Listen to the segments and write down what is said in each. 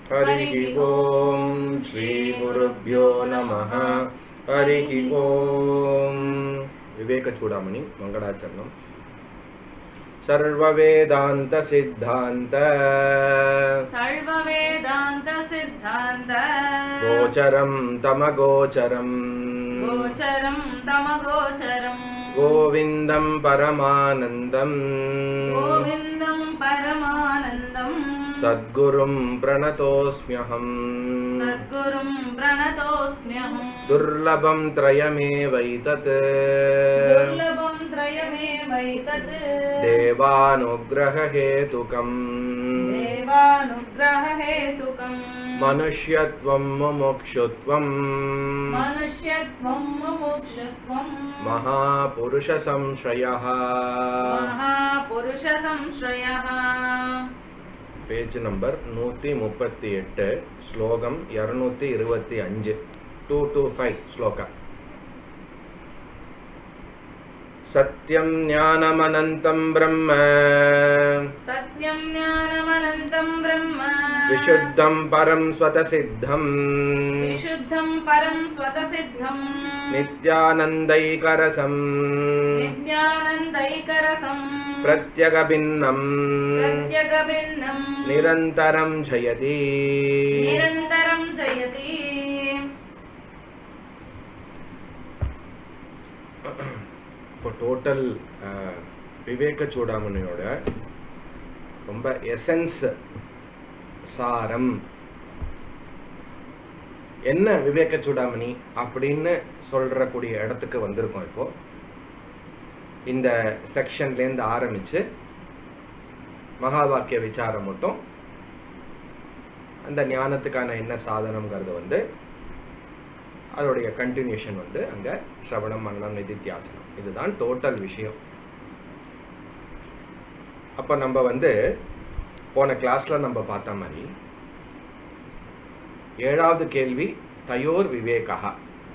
हरिः ॐ श्रीगुरुभ्यो नमः हरिः ॐ विवेकचूडामणि मङ्गलाचरणम् सर्ववेदान्तसिद्धान्त सर्ववेदान्त सिद्धान्त गोचरं तमगोचरम् गोचरं तमगोचरम् गोविन्दं परमानन्दम् गोविन्दं परमानन्दम् सद्गुरुं प्रणतोऽस्म्यहम् सद्गुरुं प्रणतोऽस्म्यहम् दुर्लभं त्रयमेवैतत् दुर्लभं त्रयमेवैतत् देवानुग्ररहेतुकम् देवानुग्ररहेतुकम् मनुष्यत्वं मुमुक्षुत्वम् मनुष्यत्वं मुमुक्षुत्वं महापुरुषसंश्रयः महापुरुषसंश्रयः பேஜ் நம்பர் நூற்றி முப்பத்தி எட்டு ஸ்லோகம் இரநூத்தி இருபத்தி அஞ்சு டூ டூ ஃபைவ் ஸ்லோகா சத்யம் ஞானமனந்தம் பிரம்ம सत्यं ज्ञानमनन्तं ब्रह्म विशुद्धं परं स्वतसिद्धम् विशुद्धं परं स्वतसिद्धम् नित्यानन्दैकरसम् नित्यानन्दैकरसम् प्रत्यगभिन्नम् प्रत्यगभिन्नं निरन्तरं जयति निरन्तरं जयति இப்போ டோட்டல் விவேக சூடாமணியோட ரொம்ப எசன்ஸ் சாரம் என்ன விவேக சூடாமணி அப்படின்னு சொல்றக்கூடிய இடத்துக்கு வந்திருக்கோம் இப்போ இந்த செக்ஷன்லேருந்து ஆரம்பிச்சு மகா வாக்கிய விசாரம் மட்டும் அந்த ஞானத்துக்கான என்ன சாதனம்ங்கிறது வந்து அதோடைய கண்டினியூஷன் வந்து அங்க சிரவணம் மரணம் நிதித்தியாசனம் இதுதான் டோட்டல் விஷயம் அப்ப நம்ம வந்து போன கிளாஸ்ல நம்ம பார்த்த மாதிரி ஏழாவது கேள்வி தயோர் விவேகா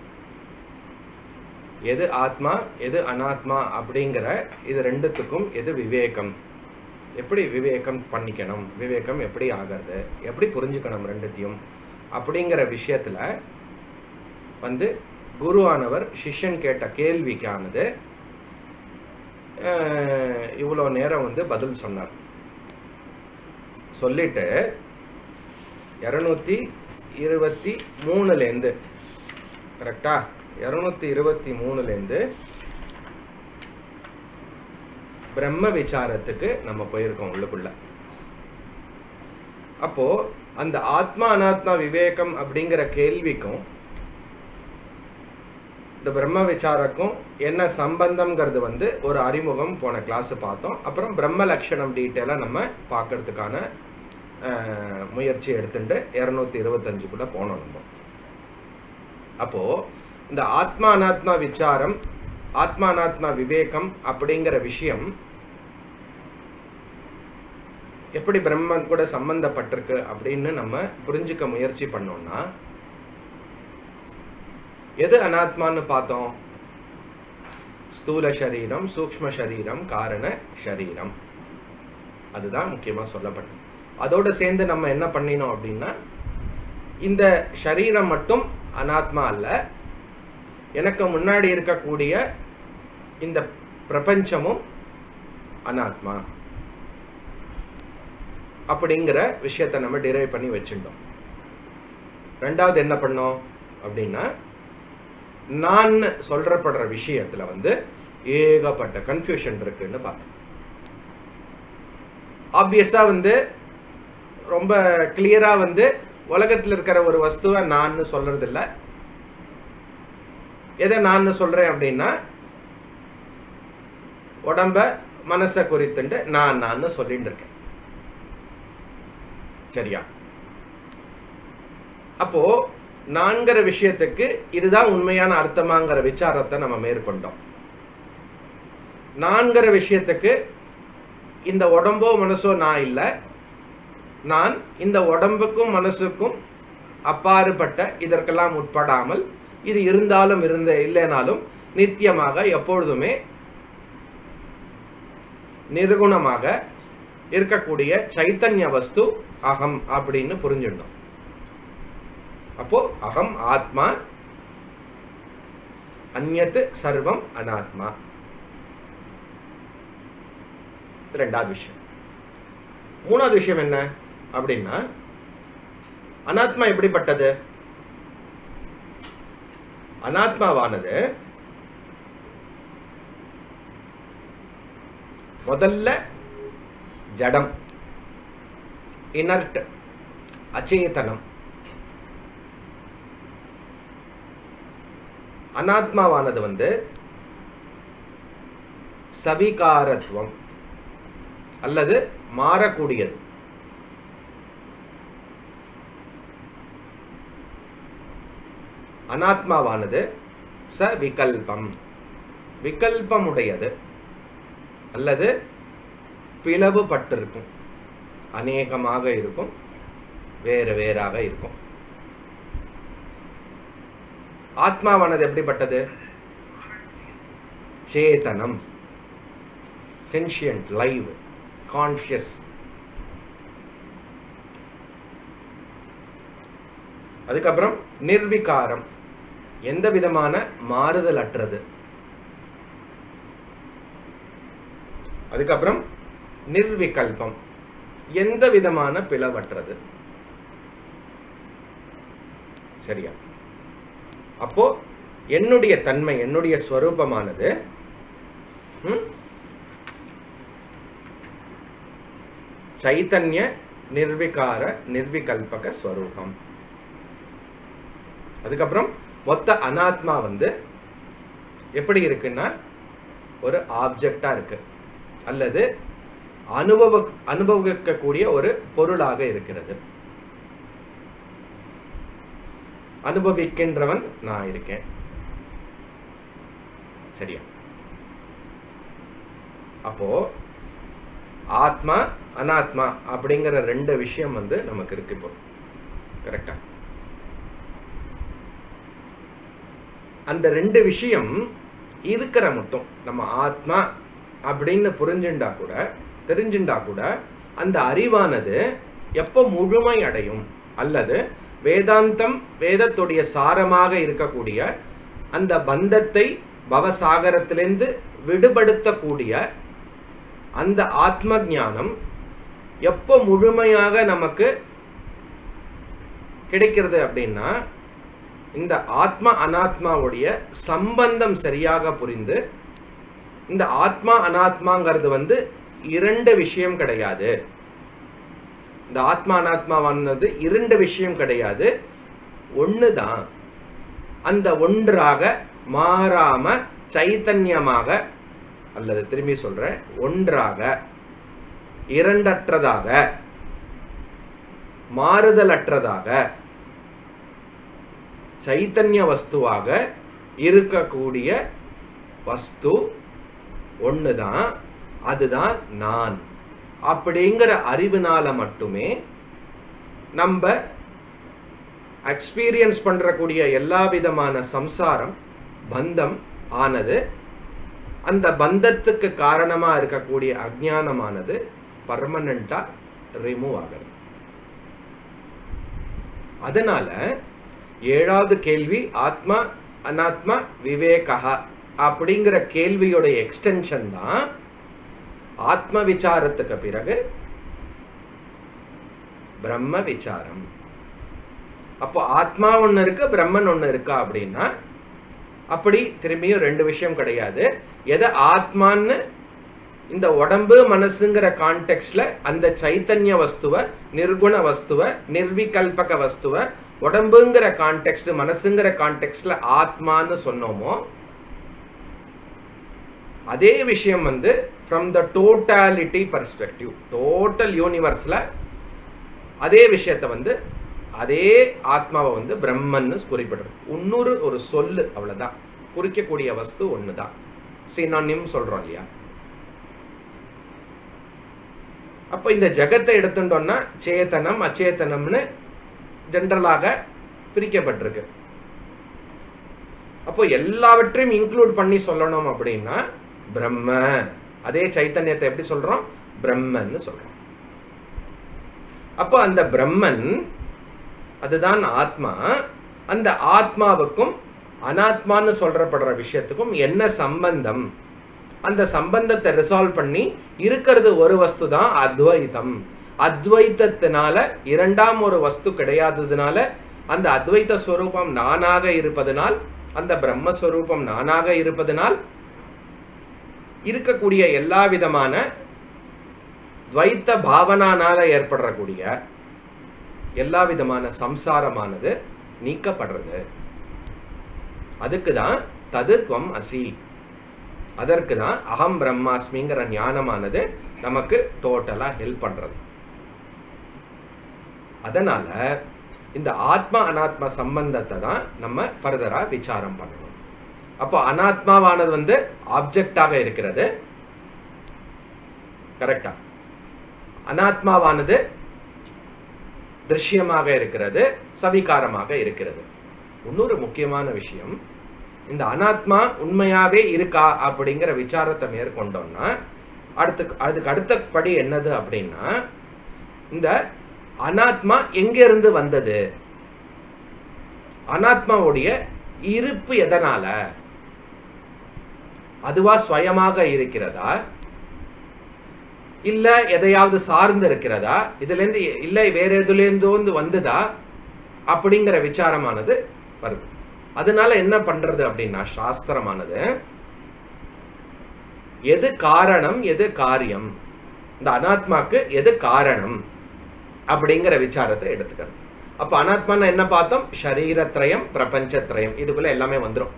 எது ஆத்மா எது அனாத்மா அப்படிங்கிற இது ரெண்டுத்துக்கும் எது விவேகம் எப்படி விவேகம் பண்ணிக்கணும் விவேகம் எப்படி ஆகிறது எப்படி புரிஞ்சுக்கணும் ரெண்டுத்தையும் அப்படிங்கிற விஷயத்துல வந்து குருவானவர் சிஷ்யன் கேட்ட கேள்விக்கானது அஹ், இவ்வளோ நேரம் வந்து பதில் சொன்னார் சொல்லிட்டு இரநூத்தி இருபத்தி மூணுலேருந்து கரெக்டா இரநூத்தி இருபத்தி மூணுலேருந்து பிரம்ம விசாரத்துக்கு நம்ம போயிருக்கோம் உள்ளுக்குள்ள அப்போ அந்த ஆத்மா அனாத்மா விவேகம் அப்படிங்கிற கேள்விக்கும் இந்த பிரம்ம விசாரக்கும் என்ன சம்பந்தம்ங்கிறது வந்து ஒரு அறிமுகம் போன கிளாஸ் பார்த்தோம் அப்புறம் பிரம்ம லட்சணம் டீட்டெயிலாக நம்ம பார்க்கறதுக்கான அஹ், முயற்சி எடுத்துட்டு இரநூத்தி இருபத்தஞ்சுக்குள்ள போனோம் நம்ம அப்போ இந்த ஆத்மா அனாத்மா விசாரம் ஆத்மா அனாத்மா விவேகம் அப்படிங்கிற விஷயம் எப்படி பிரம்மன் கூட சம்பந்தப்பட்டிருக்கு அப்படின்னு நம்ம புரிஞ்சுக்க முயற்சி பண்ணோம்னா எது அனாத்மான்னு பார்த்தோம் ஸ்தூல சரீரம் சூக்ஷ்ம சரீரம் காரண சரீரம் அதுதான் முக்கியமா சொல்லப்பட்டது அதோட சேர்ந்து நம்ம என்ன பண்ணினோம் அப்படின்னா இந்த சரீரம் மட்டும் அனாத்மா அல்ல எனக்கு முன்னாடி இருக்கக்கூடிய இந்த பிரபஞ்சமும் அனாத்மா அப்படிங்கிற விஷயத்தை நம்ம டிரைவ் பண்ணி வச்சுட்டோம் ரெண்டாவது என்ன பண்ணோம் அப்படின்னா நான் சொல்றப்படுற விஷயத்துல வந்து ஏகப்பட்ட கன்ஃபியூஷன் இருக்குன்னு பார்த்தோம் ஆப்வியஸா வந்து ரொம்ப கிளியரா வந்து உலகத்துல இருக்கிற ஒரு வஸ்துவை நான் சொல்றது இல்ல எதை நான் சொல்றேன் அப்படின்னா உடம்ப மனசை குறித்துண்டு நான் நான் சொல்லிட்டு இருக்கேன் சரியா அப்போ நான்கிற விஷயத்துக்கு இதுதான் உண்மையான அர்த்தமாங்கிற விசாரத்தை நம்ம மேற்கொண்டோம் நான்கிற விஷயத்துக்கு இந்த உடம்போ மனசோ நான் இல்லை நான் இந்த உடம்புக்கும் மனசுக்கும் அப்பாறுபட்ட இதற்கெல்லாம் உட்படாமல் இது இருந்தாலும் இருந்த இல்லைனாலும் நித்தியமாக எப்பொழுதுமே நிர்குணமாக இருக்கக்கூடிய சைத்தன்ய வஸ்து அகம் அப்படின்னு புரிஞ்சிடணும் அப்போ அகம் ஆத்மா அந்நத் சர்வம் அனாத்மா இது ரெண்டாவது விஷயம் மூணாவது விஷயம் என்ன அப்படின்னா அனாத்மா எப்படிப்பட்டது அனாத்மாவானது முதல்ல ஜடம் இனர்ட் அச்சேதனம் அனாத்மாவானது வந்து சவிகாரத்துவம் அல்லது மாறக்கூடியது அனாத்மாவானது ச விகல்பம் விகல்பமுடையது அல்லது பிளவுபட்டிருக்கும் அநேகமாக இருக்கும் வேறு வேறாக இருக்கும் ஆத்மாவானது எப்படிப்பட்டது சேதனம் சென்ஷியன்ட் லைவ் கான்ஷியஸ் அதுக்கப்புறம் நிர்விகாரம் எந்த விதமான மாறுதல் அற்றது அதுக்கப்புறம் நிர்விகல்பம் எந்த விதமான பிளவற்றது சரியா அப்போ என்னுடைய தன்மை என்னுடைய ஸ்வரூபமானது ம், சைத்தன்ய நிர்விகார நிர்விகல்பக ஸ்வரூபம் அதுக்கப்புறம் மொத்த அனாத்மா வந்து எப்படி இருக்குன்னா ஒரு ஆப்ஜெக்டா இருக்கு அல்லது அனுபவ அனுபவிக்கக்கூடிய ஒரு பொருளாக இருக்கிறது அனுபவிக்கின்றவன் நான் இருக்கேன் சரியா அப்போ ஆத்மா அனாத்மா அப்படிங்கிற ரெண்டு விஷயம் வந்து நமக்கு இருக்கு இப்போ கரெக்டா அந்த ரெண்டு விஷயம் இருக்கிற மட்டும் நம்ம ஆத்மா அப்படின்னு புரிஞ்சுண்டா கூட தெரிஞ்சுண்டா கூட அந்த அறிவானது எப்போ முழுமை அடையும் அல்லது வேதாந்தம் வேதத்துடைய சாரமாக இருக்கக்கூடிய அந்த பந்தத்தை பவசாகரத்திலிருந்து விடுபடுத்தக்கூடிய அந்த ஆத்ம ஞானம் எப்போ முழுமையாக நமக்கு கிடைக்கிறது அப்படின்னா இந்த ஆத்மா அனாத்மாவுடைய சம்பந்தம் சரியாக புரிந்து இந்த ஆத்மா அனாத்மாங்கிறது வந்து இரண்டு விஷயம் கிடையாது இந்த ஆத்மா அனாத்மாவானது இரண்டு விஷயம் கிடையாது ஒன்று தான் அந்த ஒன்றாக மாறாம சைத்தன்யமாக அல்லது திரும்பி சொல்றேன் ஒன்றாக இரண்டற்றதாக மாறுதலற்றதாக சைத்தன்ய வஸ்துவாக இருக்கக்கூடிய வஸ்து ஒன்று தான் அதுதான் நான் அப்படிங்கிற அறிவினால மட்டுமே நம்ம எக்ஸ்பீரியன்ஸ் பண்றக்கூடிய எல்லா விதமான சம்சாரம் பந்தம் ஆனது அந்த பந்தத்துக்கு காரணமா இருக்கக்கூடிய அஜ்ஞானமானது பர்மனண்டா ரிமூவ் ஆகுது அதனால ஏழாவது கேள்வி ஆத்மா அனாத்மா விவேகா அப்படிங்கிற கேள்வியோட எக்ஸ்டென்ஷன் தான் ஆத்ம விசாரத்துக்கு பிறகு பிரம்ம விசாரம் அப்போ ஆத்மா ஒன்று இருக்கு பிரம்மன் ஒன்று இருக்கா அப்படின்னா அப்படி திரும்பியும் ரெண்டு விஷயம் கிடையாது எதை ஆத்மான்னு இந்த உடம்பு மனசுங்கிற கான்டெக்ட்ல அந்த சைத்தன்ய வஸ்துவ நிர்குண வஸ்துவ நிர்விகல்பக வஸ்துவ உடம்புங்கிற கான்டெக்ட் மனசுங்கிற கான்டெக்ட்ல ஆத்மான்னு சொன்னோமோ அதே விஷயம் வந்து from the totality perspective total யூனிவர்ஸ்ல அதே விஷயத்தை வந்து அதே ஆத்மாவை வந்து பிரம்மன்னு குறிப்பிடுறது இன்னொரு ஒரு சொல்லு அவ்வளவுதான் குறிக்கக்கூடிய வஸ்து ஒண்ணுதான் சினானிம் சொல்றோம் இல்லையா அப்போ இந்த ஜகத்தை எடுத்துட்டோம்னா சேத்தனம் அச்சேதனம்னு ஜென்ரலாக பிரிக்கப்பட்டிருக்கு அப்போ எல்லாவற்றையும் இன்க்ளூட் பண்ணி சொல்லணும் அப்படின்னா பிரம்ம அதே சைத்தன்யத்தை எப்படி சொல்றோம் பிரம்மன்னு சொல்றோம் அப்போ அந்த பிரம்மன் அதுதான் ஆத்மா அந்த ஆத்மாவுக்கும் அனாத்மான்னு சொல்றப்படுற விஷயத்துக்கும் என்ன சம்பந்தம் அந்த சம்பந்தத்தை ரிசால்வ் பண்ணி இருக்கிறது ஒரு வஸ்து தான் அத்வைதம் அத்வைத்தத்தினால இரண்டாம் ஒரு வஸ்து கிடையாததுனால அந்த அத்வைத ஸ்வரூபம் நானாக இருப்பதனால் அந்த பிரம்மஸ்வரூபம் நானாக இருப்பதனால் இருக்கக்கூடிய எல்லா விதமான துவைத்த பாவனானால ஏற்படக்கூடிய எல்லா விதமான சம்சாரமானது நீக்கப்படுறது அதுக்கு தான் ததுத்வம் அசி அதற்கு தான் அகம் பிரம்மாஸ்மிங்கிற ஞானமானது நமக்கு டோட்டலா ஹெல்ப் பண்றது அதனால இந்த ஆத்மா அனாத்மா சம்பந்தத்தை தான் நம்ம ஃபர்தரா விசாரம் பண்ணணும் அப்போ அனாத்மாவானது வந்து ஆப்ஜெக்டாக இருக்கிறது கரெக்டா அனாத்மாவானது திருஷ்யமாக இருக்கிறது சவிகாரமாக இருக்கிறது இன்னொரு முக்கியமான விஷயம் இந்த அனாத்மா உண்மையாவே இருக்கா அப்படிங்கிற விசாரத்தை மேற்கொண்டோம்னா அடுத்து அதுக்கு அடுத்த படி என்னது அப்படின்னா இந்த அனாத்மா எங்கிருந்து வந்தது அனாத்மாவுடைய இருப்பு எதனால அதுவா ஸ்வயமாக இருக்கிறதா இல்ல எதையாவது சார்ந்து இருக்கிறதா இதுல இருந்து இல்ல வேற எதுலேருந்தோ வந்து வந்ததா அப்படிங்கிற விசாரமானது வருது அதனால என்ன பண்றது அப்படின்னா சாஸ்திரமானது எது காரணம் எது காரியம் இந்த அனாத்மாக்கு எது காரணம் அப்படிங்கிற விசாரத்தை எடுத்துக்கிறது அப்ப அனாத்மான்னு என்ன பார்த்தோம் ஷரீரத்ரயம் பிரபஞ்சத்ரயம் இதுக்குள்ள எல்லாமே வந்துடும்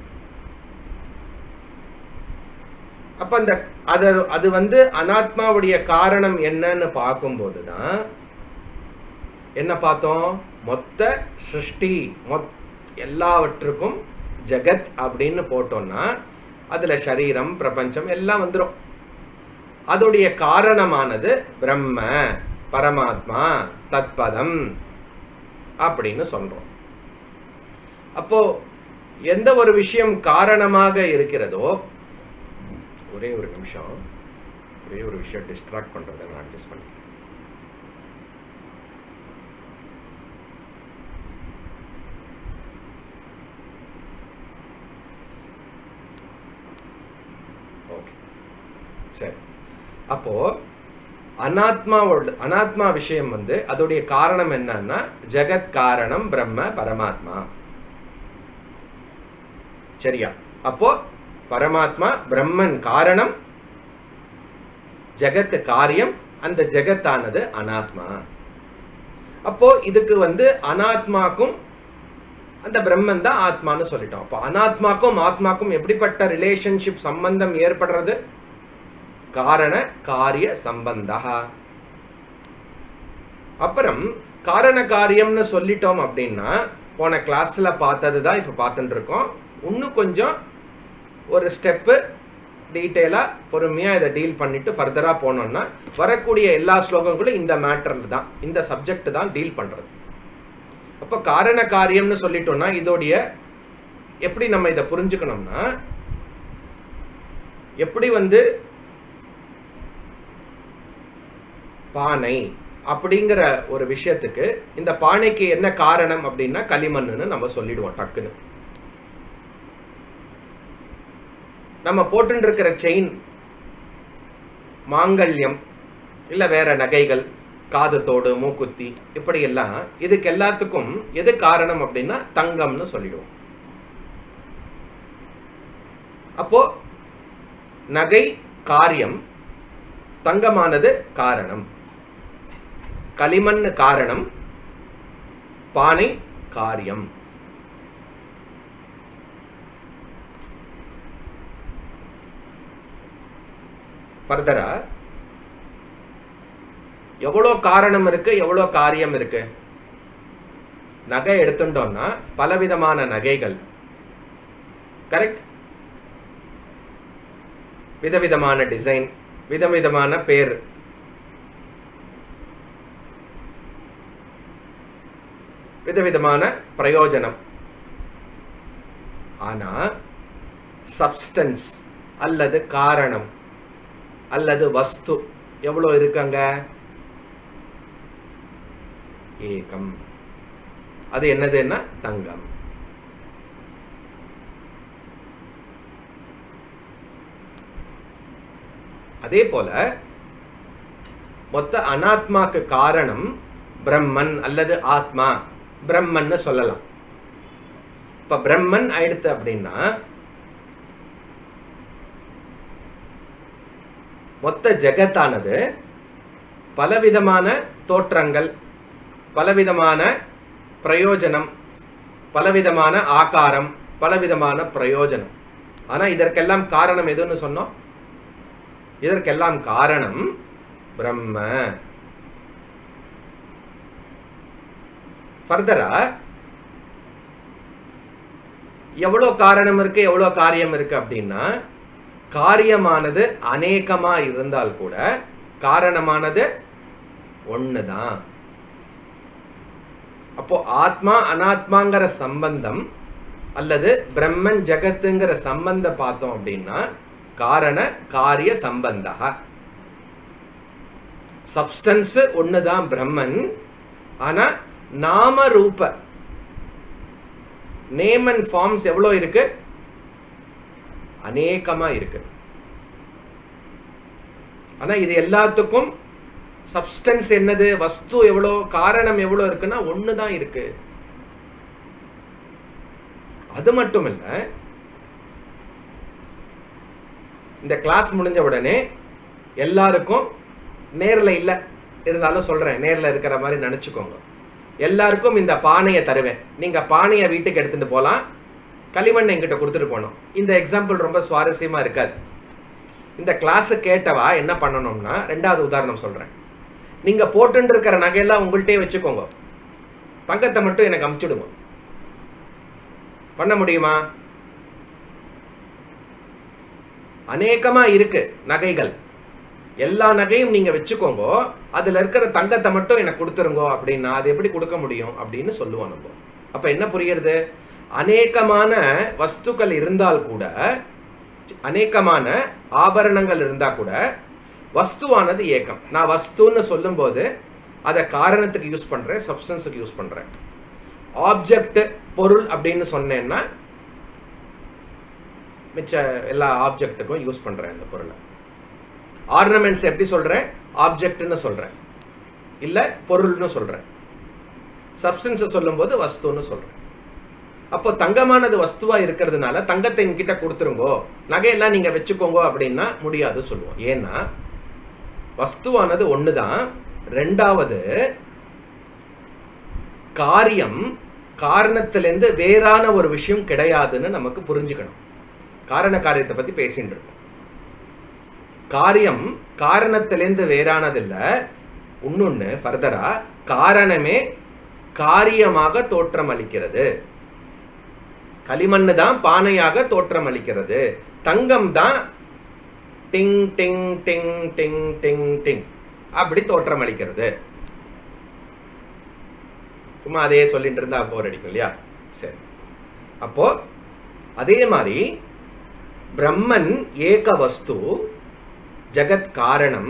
அப்ப அந்த அது அது வந்து அனாத்மாவுடைய காரணம் என்னன்னு பார்க்கும்போது தான் என்ன பார்த்தோம் மொத்த சிருஷ்டி மொத் எல்லாவற்றுக்கும் ஜெகத் அப்படின்னு போட்டோம்னா அதுல சரீரம் பிரபஞ்சம் எல்லாம் வந்துடும் அதோடைய காரணமானது பிரம்ம பரமாத்மா தத்பதம் அப்படின்னு சொல்றோம் அப்போ எந்த ஒரு விஷயம் காரணமாக இருக்கிறதோ ஒரே ஒரு நிமிஷம் ஒரே ஒரு விஷயம் டிஸ்ட்ராக்ட் பண்றதை நான் அட்ஜஸ்ட் பண்ணிக்கிறேன் ஓகே சரி அப்போ அனாத்மாவோட அனாத்மா விஷயம் வந்து அதோடைய காரணம் என்னன்னா ஜெகத் காரணம் பிரம்ம பரமாத்மா சரியா அப்போ பரமாத்மா பிரம்மன் காரணம் ஜெகத் காரியம் அந்த ஜெகத்தானது அனாத்மா அப்போ இதுக்கு வந்து அனாத்மாக்கும் அந்த பிரம்மன் தான் ஆத்மான்னு சொல்லிட்டோம் அப்போ அனாத்மாக்கும் ஆத்மாக்கும் எப்படிப்பட்ட ரிலேஷன்ஷிப் சம்பந்தம் ஏற்படுறது காரண காரிய சம்பந்தா அப்புறம் காரண காரியம்னு சொல்லிட்டோம் அப்படின்னா போன கிளாஸ்ல பார்த்தது தான் இப்போ பார்த்துட்டு இருக்கோம் இன்னும் கொஞ்சம் ஒரு ஸ்டெப்பு டீட்டெயிலாக பொறுமையாக இதை டீல் பண்ணிட்டு ஃபர்தராக போனோம்னா வரக்கூடிய எல்லா ஸ்லோகங்களும் இந்த மேட்டரில் தான் இந்த சப்ஜெக்ட் தான் டீல் பண்ணுறது அப்போ காரண காரியம்னு சொல்லிட்டோம்னா இதோடைய எப்படி நம்ம இதை புரிஞ்சுக்கணும்னா எப்படி வந்து பானை அப்படிங்கிற ஒரு விஷயத்துக்கு இந்த பானைக்கு என்ன காரணம் அப்படின்னா களிமண்ணுன்னு நம்ம சொல்லிடுவோம் டக்குன்னு நம்ம போட்டு இருக்கிற செயின் மாங்கல்யம் இல்ல வேற நகைகள் காது தோடு மூக்குத்தி இப்படி எல்லாம் இதுக்கு எல்லாத்துக்கும் எது காரணம் அப்படின்னா தங்கம்னு சொல்லிடுவோம் அப்போ நகை காரியம் தங்கமானது காரணம் களிமண் காரணம் பானை காரியம் ஃபர்தரா எவ்வளோ காரணம் இருக்கு எவ்வளோ காரியம் இருக்கு நகை எடுத்துட்டோம்னா பலவிதமான நகைகள் கரெக்ட் விதவிதமான டிசைன் விதவிதமான பேர் விதவிதமான பிரயோஜனம் ஆனா சப்ஸ்டன்ஸ் அல்லது காரணம் அல்லது வஸ்து எவ்வளோ இருக்காங்க ஏகம் அது என்னதுன்னா தங்கம் அதே போல மொத்த அனாத்மாக்கு காரணம் பிரம்மன் அல்லது ஆத்மா பிரம்மன்னு சொல்லலாம் இப்ப பிரம்மன் ஆயிடுத்து அப்படின்னா மொத்த ஜெகத்தானது பலவிதமான தோற்றங்கள் பலவிதமான பிரயோஜனம் பலவிதமான ஆகாரம் பலவிதமான பிரயோஜனம் ஆனா இதற்கெல்லாம் காரணம் எதுன்னு சொன்னோம் இதற்கெல்லாம் காரணம் பிரம்ம ஃபர்தரா எவ்வளோ காரணம் இருக்கு எவ்வளோ காரியம் இருக்கு அப்படின்னா காரியமானது அநேகமா இருந்தால் கூட காரணமானது ஒண்ணுதான் அப்போ ஆத்மா அனாத்மாங்கிற சம்பந்தம் அல்லது பிரம்மன் ஜெகத்துங்கிற சம்பந்தம் பார்த்தோம் அப்படின்னா காரண காரிய சம்பந்தா சப்ஸ்டன்ஸ் ஒண்ணுதான் பிரம்மன் ஆனா நாம ரூப நேம் அண்ட் ஃபார்ம்ஸ் எவ்வளோ இருக்கு அநேகமா இருக்கு ஆனா இது எல்லாத்துக்கும் சப்ஸ்டன்ஸ் என்னது வஸ்து எவ்வளோ காரணம் எவ்வளோ இருக்குன்னா ஒன்று தான் இருக்கு அது மட்டும் இல்ல இந்த கிளாஸ் முடிஞ்ச உடனே எல்லாருக்கும் நேர்ல இல்ல இருந்தாலும் சொல்றேன் நேர்ல இருக்கிற மாதிரி நினைச்சுக்கோங்க எல்லாருக்கும் இந்த பானையை தருவேன் நீங்க பானையை வீட்டுக்கு எடுத்துட்டு போலாம் களிமண் என்கிட்ட கொடுத்துட்டு போனோம் இந்த எக்ஸாம்பிள் ரொம்ப சுவாரஸ்யமா இருக்காது இந்த கிளாஸ் கேட்டவா என்ன பண்ணணும்னா ரெண்டாவது உதாரணம் சொல்றேன் நீங்க போட்டுட்டு இருக்கிற நகையெல்லாம் உங்கள்கிட்டயே வச்சுக்கோங்க தங்கத்தை மட்டும் எனக்கு அமுச்சிடுங்க பண்ண முடியுமா அநேகமா இருக்கு நகைகள் எல்லா நகையும் நீங்க வச்சுக்கோங்க அதுல இருக்கிற தங்கத்தை மட்டும் எனக்கு கொடுத்துருங்க அப்படின்னா அது எப்படி கொடுக்க முடியும் அப்படின்னு சொல்லுவோம் நம்ம அப்ப என்ன புரியுறது அநேகமான வஸ்துக்கள் இருந்தால் கூட அநேகமான ஆபரணங்கள் இருந்தா கூட வஸ்துவானது ஏக்கம் நான் வஸ்துன்னு சொல்லும்போது அதை காரணத்துக்கு யூஸ் பண்றேன் சப்ஸ்டன்ஸுக்கு யூஸ் பண்றேன் ஆப்ஜெக்ட் பொருள் அப்படின்னு சொன்னேன்னா மிச்ச எல்லா ஆப்ஜெக்ட்டுக்கும் யூஸ் பண்றேன் இந்த பொருளை ஆர்னமெண்ட்ஸ் எப்படி சொல்றேன் ஆப்ஜெக்ட்னு சொல்றேன் இல்ல பொருள்னு சொல்றேன் சப்ஸ்டன்ஸை சொல்லும்போது வஸ்துன்னு சொல்றேன் அப்போ தங்கமானது வஸ்துவா இருக்கிறதுனால தங்கத்தை என்கிட்ட கொடுத்துருங்கோ நகையெல்லாம் நீங்க வச்சுக்கோங்க அப்படின்னா முடியாது சொல்லுவோம் ஏன்னா வஸ்துவானது ஒண்ணுதான் ரெண்டாவது காரியம் காரணத்திலேருந்து வேறான ஒரு விஷயம் கிடையாதுன்னு நமக்கு புரிஞ்சுக்கணும் காரண காரியத்தை பத்தி பேசிட்டு இருக்கோம் காரியம் காரணத்திலேருந்து வேறானதில்ல இன்னொன்னு ஃபர்தரா காரணமே காரியமாக தோற்றம் அளிக்கிறது களிமண்ணு தான் பானையாக தோற்றம் அளிக்கிறது தங்கம் தான் டிங் டிங் டிங் டிங் டிங் டிங் அப்படி தோற்றம் அளிக்கிறது சும்மா அதே சொல்லிட்டு இருந்தா போர் அடிக்கும் இல்லையா சரி அப்போ அதே மாதிரி பிரம்மன் ஏக வஸ்து ஜகத் காரணம்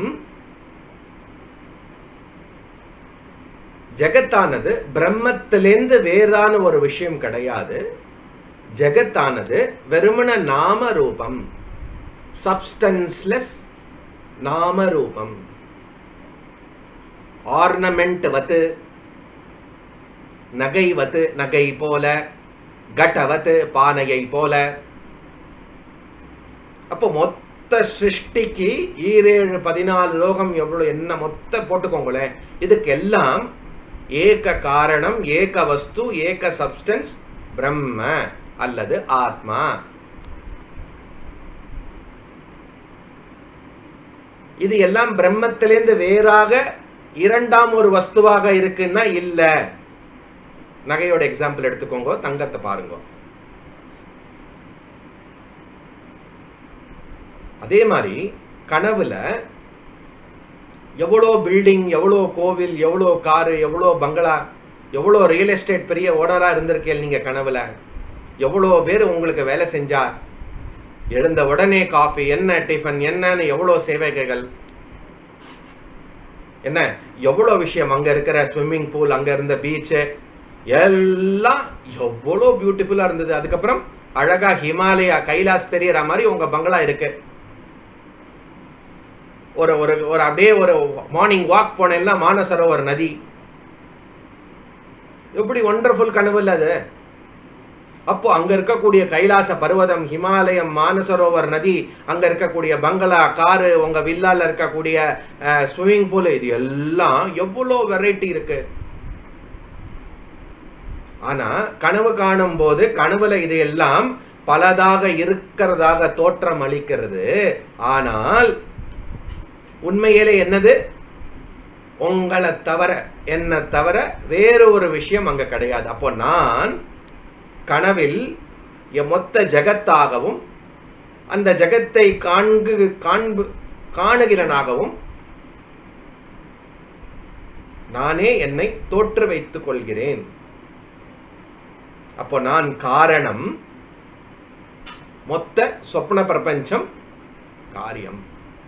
ஜெகத்தானது பிரம்மத்திலேருந்து வேறான ஒரு விஷயம் கிடையாது ஜெகத்தானது வெறுமன நாம ரூபம் சப்ஸ்டன்ஸ்லெஸ் நாம ரூபம் ஆர்னமெண்ட் வத்து நகை வத்து நகை போல கடவத்து பானையை போல அப்போ மொத்த சிருஷ்டிக்கு ஈரேழு பதினாலு லோகம் எவ்வளவு என்ன மொத்த போட்டுக்கோங்களேன் இதுக்கு எல்லாம் ஏக காரணம் ஏக வஸ்து ஏக சப்ஸ்டன்ஸ் பிரம்ம அல்லது ஆத்மா இது எல்லாம் பிரம்மத்திலேருந்து வேறாக இரண்டாம் ஒரு வஸ்துவாக இருக்குன்னா இல்ல நகையோட எக்ஸாம்பிள் எடுத்துக்கோங்க தங்கத்தை பாருங்க அதே மாதிரி கனவுல எவ்வளோ பில்டிங் எவ்வளோ கோவில் எவ்வளோ காரு எவ்வளோ பங்களா எவ்வளோ ரியல் எஸ்டேட் பெரிய ஓனராக இருந்திருக்கேன் நீங்கள் கனவுல எவ்வளோ பேர் உங்களுக்கு வேலை செஞ்சா எழுந்த உடனே காஃபி என்ன டிஃபன் என்னன்னு எவ்வளோ சேவைகள் என்ன எவ்வளோ விஷயம் அங்கே இருக்கிற ஸ்விம்மிங் பூல் அங்கே இருந்த பீச்சு எல்லாம் எவ்வளோ பியூட்டிஃபுல்லா இருந்தது அதுக்கப்புறம் அழகா ஹிமாலயா கைலாஸ் தெரியற மாதிரி உங்க பங்களா இருக்கு ஒரு ஒரு ஒரு அப்படியே ஒரு மார்னிங் வாக் போனேன்னா மானசரோவர் நதி எப்படி ஒண்டர்ஃபுல் கனவு இல்ல அது அப்போ அங்க இருக்கக்கூடிய கைலாச பர்வதம் ஹிமாலயம் மானசரோவர் நதி அங்க இருக்கக்கூடிய பங்களா காரு உங்க வில்லால இருக்கக்கூடிய ஸ்விம்மிங் பூல் இது எல்லாம் எவ்வளோ வெரைட்டி இருக்கு ஆனா கனவு காணும் போது கனவுல இது எல்லாம் பலதாக இருக்கிறதாக தோற்றம் அளிக்கிறது ஆனால் உண்மையிலே என்னது உங்களை தவிர என்ன தவிர வேறு ஒரு விஷயம் அங்க கிடையாது அப்போ நான் கனவில் என் மொத்த ஜகத்தாகவும் அந்த ஜகத்தை காண்கு காண்பு காணுகிறனாகவும் நானே என்னை தோற்று வைத்துக் கொள்கிறேன் அப்போ நான் காரணம் மொத்த சொப்ன பிரபஞ்சம் காரியம்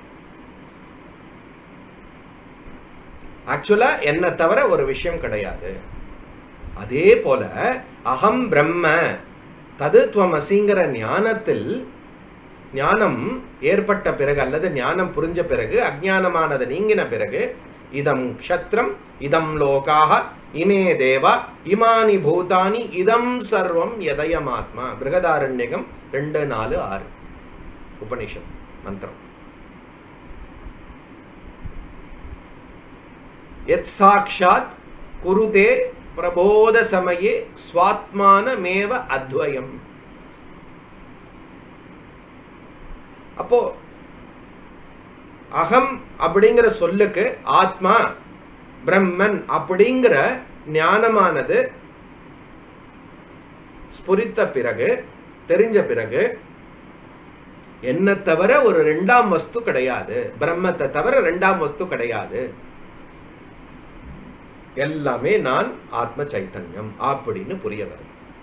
ஆக்சுவலா என்ன தவிர ஒரு விஷயம் கிடையாது அதே போல அகம் பிரம்ம தது துவமசிங்கிற ஞானத்தில் ஞானம் ஏற்பட்ட பிறகு அல்லது ஞானம் புரிஞ்ச பிறகு அஜ்ஞானமானது நீங்கின பிறகு இதம் க்ஷத்ரம் இதம் லோகாக இமே தேவா இமானி பூதானி இதம் சர்வம் எதயமாத்மா பிருகதாரண்யகம் ரெண்டு நாலு ஆறு உபனிஷத் மந்திரம் எத் சாட்சாத் குருதே பிரபோத சமயே ஸ்வாத்மானமேவ அத்வயம் அப்போ அகம் அப்படிங்கிற சொல்லுக்கு ஆத்மா பிரம்மன் அப்படிங்கிற ஞானமானது ஸ்புரித்த பிறகு தெரிஞ்ச பிறகு என்ன தவிர ஒரு ரெண்டாம் வஸ்து கிடையாது பிரம்மத்தை தவிர ரெண்டாம் வஸ்து கிடையாது எல்லாமே நான் ஆத்ம சைத்தன்யம் அப்படின்னு புரிய வருது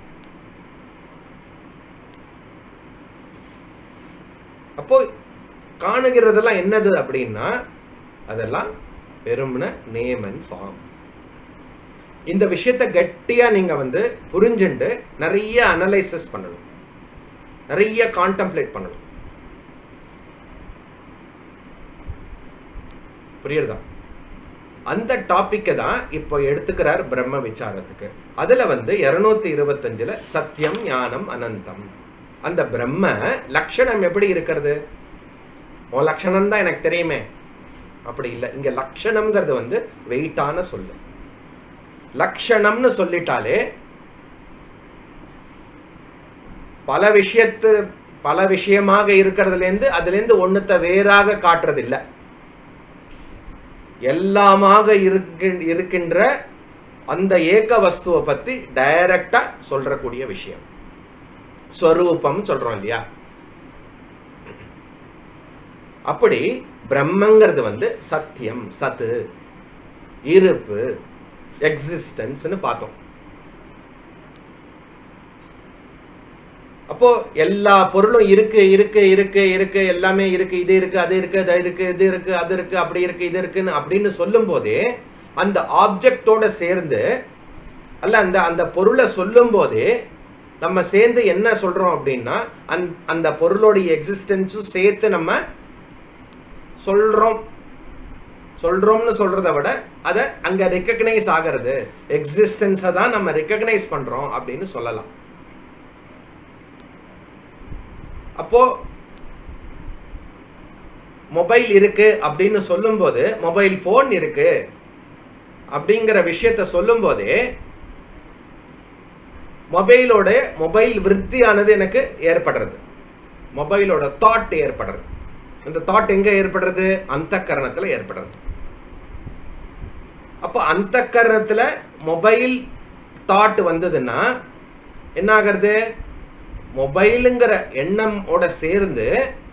அப்போ காணுகிறதெல்லாம் என்னது அப்படின்னா அதெல்லாம் வெறும்ன நேம் அண்ட் ஃபார்ம் இந்த விஷயத்தை கட்டியா நீங்க வந்து புரிஞ்சுண்டு நிறைய அனலைசிஸ் பண்ணணும் நிறைய கான்டம்ப்ளேட் பண்ணணும் புரியுறதா அந்த டாபிக்கை தான் இப்போ எடுத்துக்கிறார் பிரம்ம விசாரத்துக்கு அதுல வந்து இருநூத்தி இருபத்தஞ்சுல சத்தியம் ஞானம் அனந்தம் அந்த பிரம்ம லட்சணம் எப்படி இருக்கிறது உன் லட்சணம் தான் எனக்கு தெரியுமே அப்படி இல்லை இங்க லட்சணம்ங்கிறது வந்து வெயிட்டான சொல்லு லட்சணம்னு சொல்லிட்டாலே பல விஷயத்து பல விஷயமாக இருக்கிறதுலேருந்து அதுலேருந்து ஒன்றுத்த வேறாக காட்டுறது இல்லை எல்லாமாக இருக்கின்- இருக்கின்ற அந்த ஏக வஸ்துவை பத்தி டைரக்டா சொல்றக்கூடிய விஷயம் ஸ்வரூபம் சொல்றோம் இல்லையா அப்படி பிரம்மங்கிறது வந்து சத்தியம் சத்து இருப்பு எக்ஸிஸ்டன்ஸ்னு பார்த்தோம் அப்போ எல்லா பொருளும் இருக்கு இருக்கு இருக்கு இருக்கு எல்லாமே இருக்கு இது இருக்கு அது இருக்கு அது இருக்கு இது இருக்கு அது இருக்கு அப்படி இருக்கு இது இருக்குன்னு அப்படின்னு சொல்லும் போதே அந்த ஆப்ஜெக்டோட சேர்ந்து அல்ல அந்த அந்த பொருளை சொல்லும் போதே நம்ம சேர்ந்து என்ன சொல்றோம் அப்படின்னா அந் அந்த பொருளோடைய எக்ஸிஸ்டன்ஸும் சேர்த்து நம்ம சொல்றோம் சொல்றோம்னு சொல்றதை விட அதை அங்க ரெக்கக்னைஸ் ஆகிறது எக்ஸிஸ்டன்ஸை தான் நம்ம ரெக்கக்னைஸ் பண்றோம் அப்படின்னு சொல்லலாம் அப்போ மொபைல் இருக்கு அப்படின்னு சொல்லும்போது மொபைல் ஃபோன் இருக்கு அப்படிங்கிற விஷயத்த சொல்லும்போதே மொபைலோட மொபைல் விருத்தியானது எனக்கு ஏற்படுறது மொபைலோட தாட் ஏற்படுறது அந்த தாட் எங்க ஏற்படுறது அந்த கரணத்துல ஏற்படுறது அப்போ அந்த கரணத்துல மொபைல் தாட் வந்ததுன்னா என்ன ஆகிறது மொபைலுங்கிற எண்ணமோட சேர்ந்து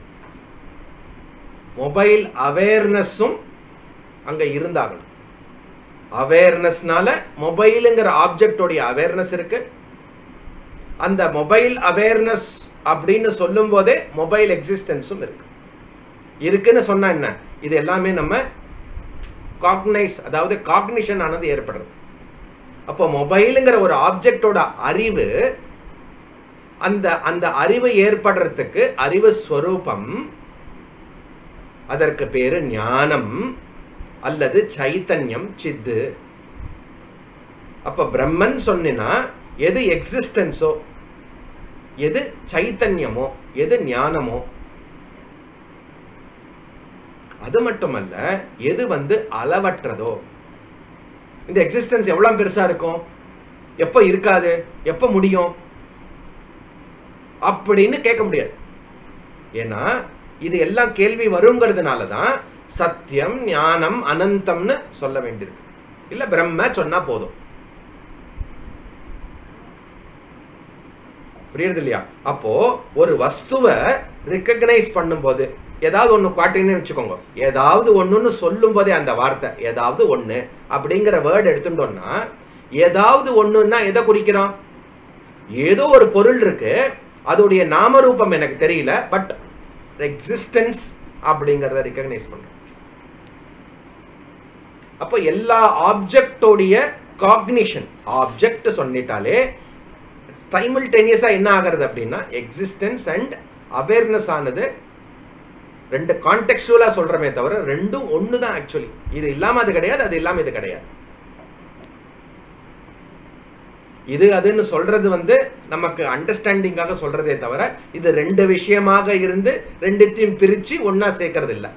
மொபைல் அவேர்னஸும் அங்க இருந்தாகணும் அவேர்னஸ்னால மொபைலுங்கிற ஆப்ஜெக்டோடைய அவேர்னஸ் இருக்கு அந்த மொபைல் அவேர்னஸ் அப்படின்னு சொல்லும் போதே மொபைல் எக்ஸிஸ்டன்ஸும் இருக்கு இருக்குன்னு சொன்னா என்ன இது எல்லாமே நம்ம காக்னைஸ் அதாவது காக்னிஷன் ஆனது ஏற்படுறது அப்போ மொபைலுங்கிற ஒரு ஆப்ஜெக்டோட அறிவு அந்த அந்த அறிவு ஏற்படுறதுக்கு அறிவு ஸ்வரூபம் அதற்கு பேரு ஞானம் அல்லது சைத்தன்யம் சித்து அப்ப பிரம்மன் சொன்னா எது எக்ஸிஸ்டன்ஸோ எது சைத்தன்யமோ எது ஞானமோ அது மட்டுமல்ல எது வந்து அளவற்றதோ இந்த எக்ஸிஸ்டன்ஸ் எவ்வளவு பெருசா இருக்கும் எப்ப இருக்காது எப்ப முடியும் அப்படின்னு கேட்க முடியாது ஏன்னா இது எல்லாம் கேள்வி வருங்கிறதுனால தான் சத்தியம் ஞானம் அனந்தம்னு சொல்ல வேண்டியிருக்கு இல்ல பிரம்ம சொன்னா போதும் புரியுறது இல்லையா அப்போ ஒரு வஸ்துவை ரெக்கக்னைஸ் பண்ணும்போது ஏதாவது ஒன்று காட்டினே வச்சுக்கோங்க ஏதாவது ஒன்றுன்னு சொல்லும் போதே அந்த வார்த்தை ஏதாவது ஒன்று அப்படிங்கிற வேர்டு எடுத்துட்டோம்னா ஏதாவது ஒன்றுன்னா எதை குறிக்கிறோம் ஏதோ ஒரு பொருள் இருக்கு அதோடைய நாமரூபம் எனக்கு தெரியல பட் எக்ஸிஸ்டன்ஸ் அப்படிங்கிறத ரெக்கக்னைஸ் பண்றோம் அப்போ எல்லா ஆப்ஜெக்டோடைய காக்னிஷன் ஆப்ஜெக்ட் சொல்லிட்டாலே சைமில்டேனியஸா என்ன ஆகிறது அப்படின்னா எக்ஸிஸ்டன்ஸ் அண்ட் அவேர்னஸ் ஆனது ரெண்டு கான்டெக்சுவலா சொல்றமே தவிர ரெண்டும் ஒன்று தான் ஆக்சுவலி இது இல்லாம அது கிடையாது அது இல்லாம இது கிடையாது இது அதுன்னு சொல்றது வந்து நமக்கு அண்டர்ஸ்டாண்டிங்காக சொல்றதே தவிர இது ரெண்டு விஷயமாக இருந்து ரெண்டுத்தையும் பிரிச்சு ஒன்னா சேர்க்கறது இல்லை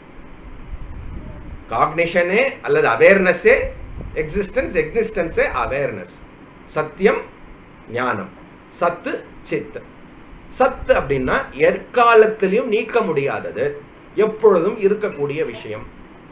காக்னிஷனே அல்லது அவேர்னஸே எக்ஸிஸ்டன்ஸ் எக்ஸிஸ்டன்ஸே அவேர்னஸ் சத்தியம் ஞானம் சத்து சித்து சத்து அப்படின்னா எற்காலத்திலையும் நீக்க முடியாதது எப்பொழுதும் இருக்கக்கூடிய விஷயம்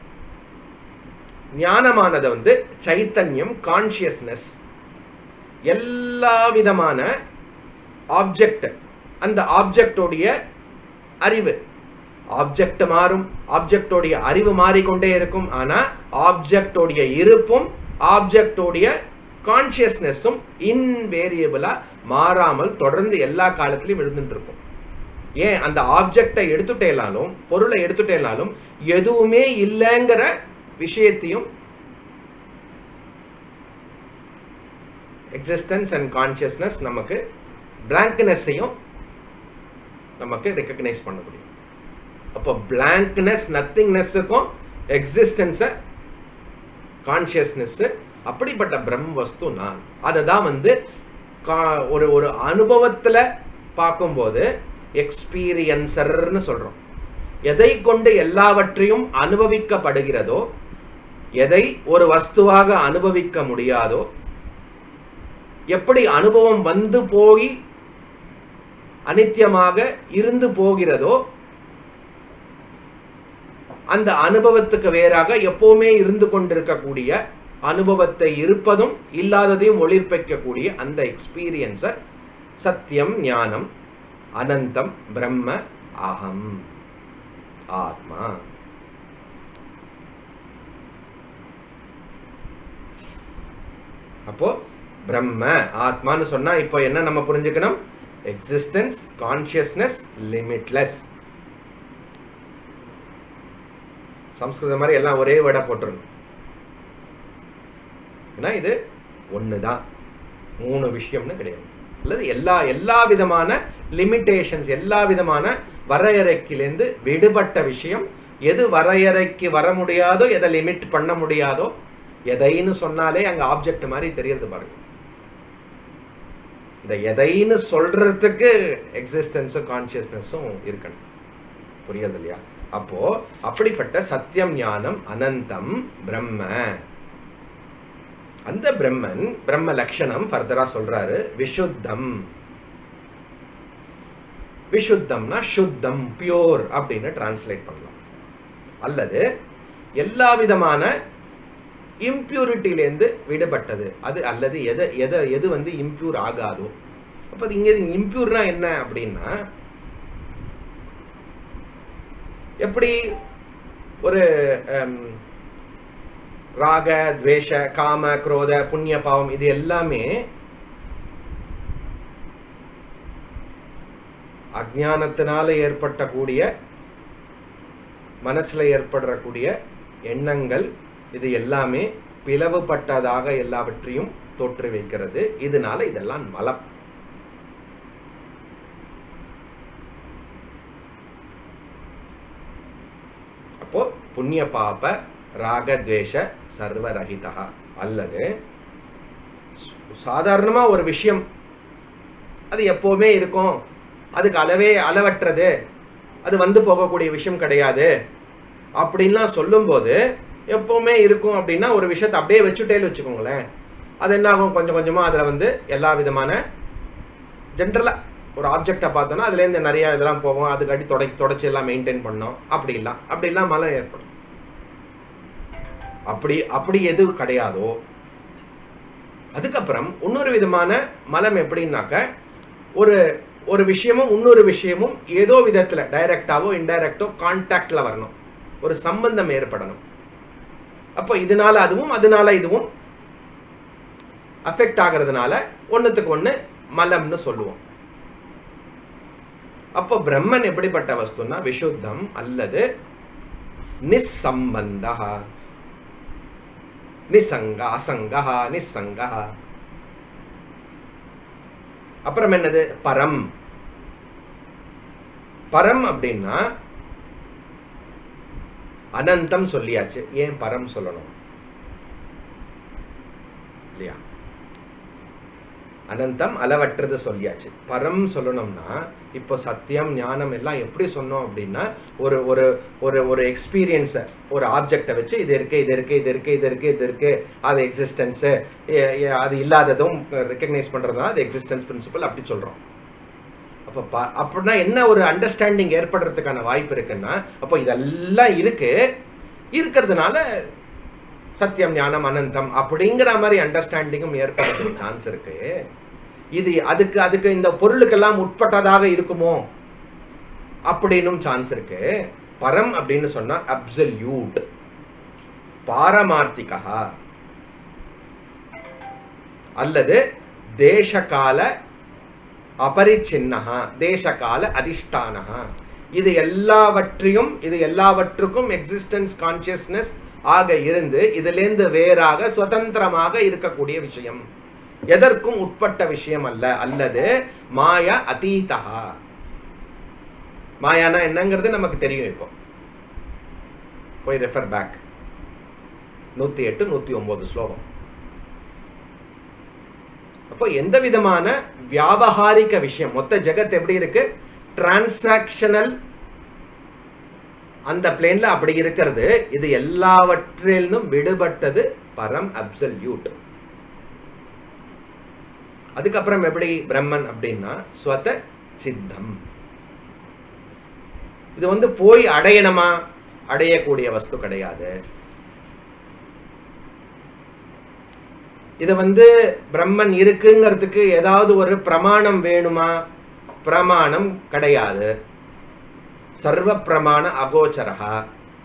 ஞானமானது வந்து சைத்தன்யம் கான்சியஸ்னஸ் எல்லா விதமான ஆப்ஜெக்ட் அந்த ஆப்ஜெக்டோடைய அறிவு ஆப்ஜெக்ட் மாறும் ஆப்ஜெக்டோடைய அறிவு மாறிக்கொண்டே இருக்கும் ஆனா ஆப்ஜெக்டோடைய இருப்பும் ஆப்ஜெக்டோடைய கான்சியஸ்னஸும் இன்வேரியபிளா மாறாமல் தொடர்ந்து எல்லா காலத்திலும் இருந்துட்டு இருக்கும் ஏன் அந்த ஆப்ஜெக்டை எடுத்துட்டேனாலும் பொருளை எடுத்துட்டேனாலும் எதுவுமே இல்லைங்கிற விஷயத்தையும் எக்ஸிஸ்டன்ஸ் அண்ட் கான்சியஸ்னஸ் நமக்கு பிளாங்க்னஸையும் நமக்கு ரெக்கக்னைஸ் பண்ண முடியும் அப்போ பிளாங்க்னஸ் நத்திங்னஸுக்கும் எக்ஸிஸ்டன்ஸை கான்சியஸ்னஸ் அப்படிப்பட்ட பிரம் வஸ்து நான் அதை தான் வந்து கா- ஒரு ஒரு அனுபவத்தில் பார்க்கும்போது எக்ஸ்பீரியன்சர்னு சொல்கிறோம் எதை கொண்டு எல்லாவற்றையும் அனுபவிக்கப்படுகிறதோ எதை ஒரு வஸ்துவாக அனுபவிக்க முடியாதோ எப்படி அனுபவம் வந்து போய் அனித்தியமாக இருந்து போகிறதோ அந்த அனுபவத்துக்கு வேறாக எப்பவுமே இருந்து கொண்டிருக்கக்கூடிய அனுபவத்தை இருப்பதும் இல்லாததையும் ஒளிர்ப்பிக்கக்கூடிய அந்த எக்ஸ்பீரியன்ஸர் சத்தியம் ஞானம் அனந்தம் பிரம்ம அகம் ஆத்மா அப்போ பிரம்ம ஆத்மான்னு சொன்னா இப்போ என்ன நம்ம புரிஞ்சுக்கணும் எக்ஸிஸ்டன்ஸ் கான்சியஸ்னஸ் லிமிட்லெஸ் சம்ஸ்கிருதம் மாதிரி எல்லாம் ஒரே வேர்டா போட்டுருணும் ஏன்னா இது ஒன்று தான் மூணு விஷயம்னு கிடையாது அல்லது எல்லா எல்லா விதமான லிமிட்டேஷன்ஸ் எல்லா விதமான வரையறைக்கிலேருந்து விடுபட்ட விஷயம் எது வரையறைக்கு வர முடியாதோ எதை லிமிட் பண்ண முடியாதோ எதைன்னு சொன்னாலே அங்க ஆப்ஜெக்ட் மாதிரி தெரியறது பாருங்க இந்த எதைன்னு சொல்றதுக்கு எக்ஸிஸ்டன்ஸும் கான்சியஸ்னஸும் இருக்கணும் புரியுது இல்லையா அப்போ அப்படிப்பட்ட சத்தியம் ஞானம் அனந்தம் பிரம்ம அந்த பிரம்மன் பிரம்ம லட்சணம் ஃபர்தரா சொல்றாரு விஷுத்தம் விஷுத்தம்னா சுத்தம் பியோர் அப்படின்னு டிரான்ஸ்லேட் பண்ணலாம் அல்லது எல்லா விதமான இம்பியூரிட்டிலேருந்து விடுபட்டது அது அல்லது எதை எதை எது வந்து இம்பியூர் ஆகாதோ அப்போ அது இங்கே இம்பியூர்னா என்ன அப்படின்னா எப்படி ஒரு ஹம், ராக துவேஷ காம குரோத புண்ணிய பாவம் இது எல்லாமே அஜ்ஞானத்தினால ஏற்பட்டக்கூடிய மனசுல ஏற்படக்கூடிய எண்ணங்கள் இது எல்லாமே பிளவுபட்டதாக எல்லாவற்றையும் தோற்று வைக்கிறது இதனால இதெல்லாம் மலம் அப்போ புண்ணிய பாப ராகத்வேஷ சர்வரகிதா அல்லது சாதாரணமா ஒரு விஷயம் அது எப்பவுமே இருக்கும் அதுக்கு அளவே அளவற்றது அது வந்து போகக்கூடிய விஷயம் கிடையாது அப்படின்லாம் சொல்லும்போது எப்பவுமே இருக்கும் அப்படின்னா ஒரு விஷயத்தை அப்படியே வச்சுட்டேன்னு வச்சுக்கோங்களேன் அது என்ன ஆகும் கொஞ்சம் கொஞ்சமாக அதில் வந்து எல்லா விதமான ஜென்ரலாக ஒரு ஆப்ஜெக்டை பார்த்தோன்னா அதுலேருந்து நிறைய இதெல்லாம் போகும் அதுக்காட்டி தொடை தொடச்சி எல்லாம் மெயின்டைன் பண்ணோம் அப்படி இல்லை அப்படி எல்லாம் மலம் ஏற்படும் அப்படி அப்படி எது கிடையாதோ அதுக்கப்புறம் இன்னொரு விதமான மலம் எப்படின்னாக்க ஒரு ஒரு விஷயமும் இன்னொரு விஷயமும் ஏதோ விதத்தில் டைரக்டாவோ இன்டைரக்டோ கான்டாக்ட்ல வரணும் ஒரு சம்பந்தம் ஏற்படணும் அப்போ இதனால அதுவும் அதனால இதுவும் அஃபெக்ட் ஆகிறதுனால ஒன்றுத்துக்கு ஒன்று மலம்னு சொல்லுவோம் அப்போ பிரம்மன் எப்படிப்பட்ட வஸ்துன்னா விஷுத்தம் அல்லது நிசம்பந்தா நிசங்க அசங்கா நிசங்கா அப்புறம் என்னது பரம் பரம் அப்படின்னா அனந்தம் சொல்லியாச்சு ஏன் பரம் சொல்லணும் இல்லையா அனந்தம் அளவற்றது சொல்லியாச்சு பரம் சொல்லணும்னா இப்போ சத்தியம் ஞானம் எல்லாம் எப்படி சொன்னோம் அப்படின்னா ஒரு ஒரு ஒரு ஒரு எக்ஸ்பீரியன்ஸை ஒரு ஆப்ஜெக்டை வச்சு இது இருக்கு இது இருக்கு இது இருக்கு இது இருக்கு இது இருக்கு அது எக்ஸிஸ்டன்ஸு அது இல்லாததும் ரெக்கக்னைஸ் பண்ணுறதுனால அது எக்ஸிஸ்டன்ஸ் பிரின்சிபல் அப்படி சொல்கிறோம் அப்போ ப அப்படின்னா என்ன ஒரு அண்டர்ஸ்டாண்டிங் ஏற்படுறதுக்கான வாய்ப்பு இருக்குன்னா அப்போ இதெல்லாம் இருக்கு இருக்கிறதுனால சத்தியம் ஞானம் அனந்தம் அப்படிங்கிற மாதிரி அண்டர்ஸ்டாண்டிங்கும் ஏற்படுறதுக்கு சான்ஸ் இருக்கு இது அதுக்கு அதுக்கு இந்த பொருளுக்கெல்லாம் உட்பட்டதாக இருக்குமோ அப்படின்னும் சான்ஸ் இருக்கு பரம் அப்படின்னு சொன்னா அப்சல்யூட் பாரமார்த்திகா அல்லது தேசகால அபரிச்சின்னஹா தேசகால அதிஷ்டானஹா இது எல்லாவற்றையும் இது எல்லாவற்றுக்கும் எக்ஸிஸ்டன்ஸ் கான்சியஸ்னஸ் ஆக இருந்து இதிலேந்து வேறாக சுதந்திரமாக இருக்கக்கூடிய விஷயம் எதற்கும் உட்பட்ட விஷயம் அல்ல அல்லது மாய அதீதா மாயானா என்னங்கிறது நமக்கு தெரியும் இப்போ போய் ரெஃபர் பேக் நூத்தி எட்டு நூத்தி ஒன்பது ஸ்லோகம் அப்போ எந்த விதமான வியாபகாரிக விஷயம் மொத்த ஜெகத் எப்படி இருக்கு டிரான்சாக்ஷனல் அந்த பிளேன்ல அப்படி இருக்கிறது இது எல்லாவற்றிலும் விடுபட்டது பரம் அப்சல்யூட் அதுக்கப்புறம் எப்படி பிரம்மன் அப்படின்னா ஸ்வத சித்தம் இது வந்து போய் அடையணுமா அடையக்கூடிய வஸ்து கிடையாது இது வந்து பிரம்மன் இருக்குங்கிறதுக்கு ஏதாவது ஒரு பிரமாணம் வேணுமா பிரமாணம் கிடையாது சர்வ பிரமாண அகோச்சரகா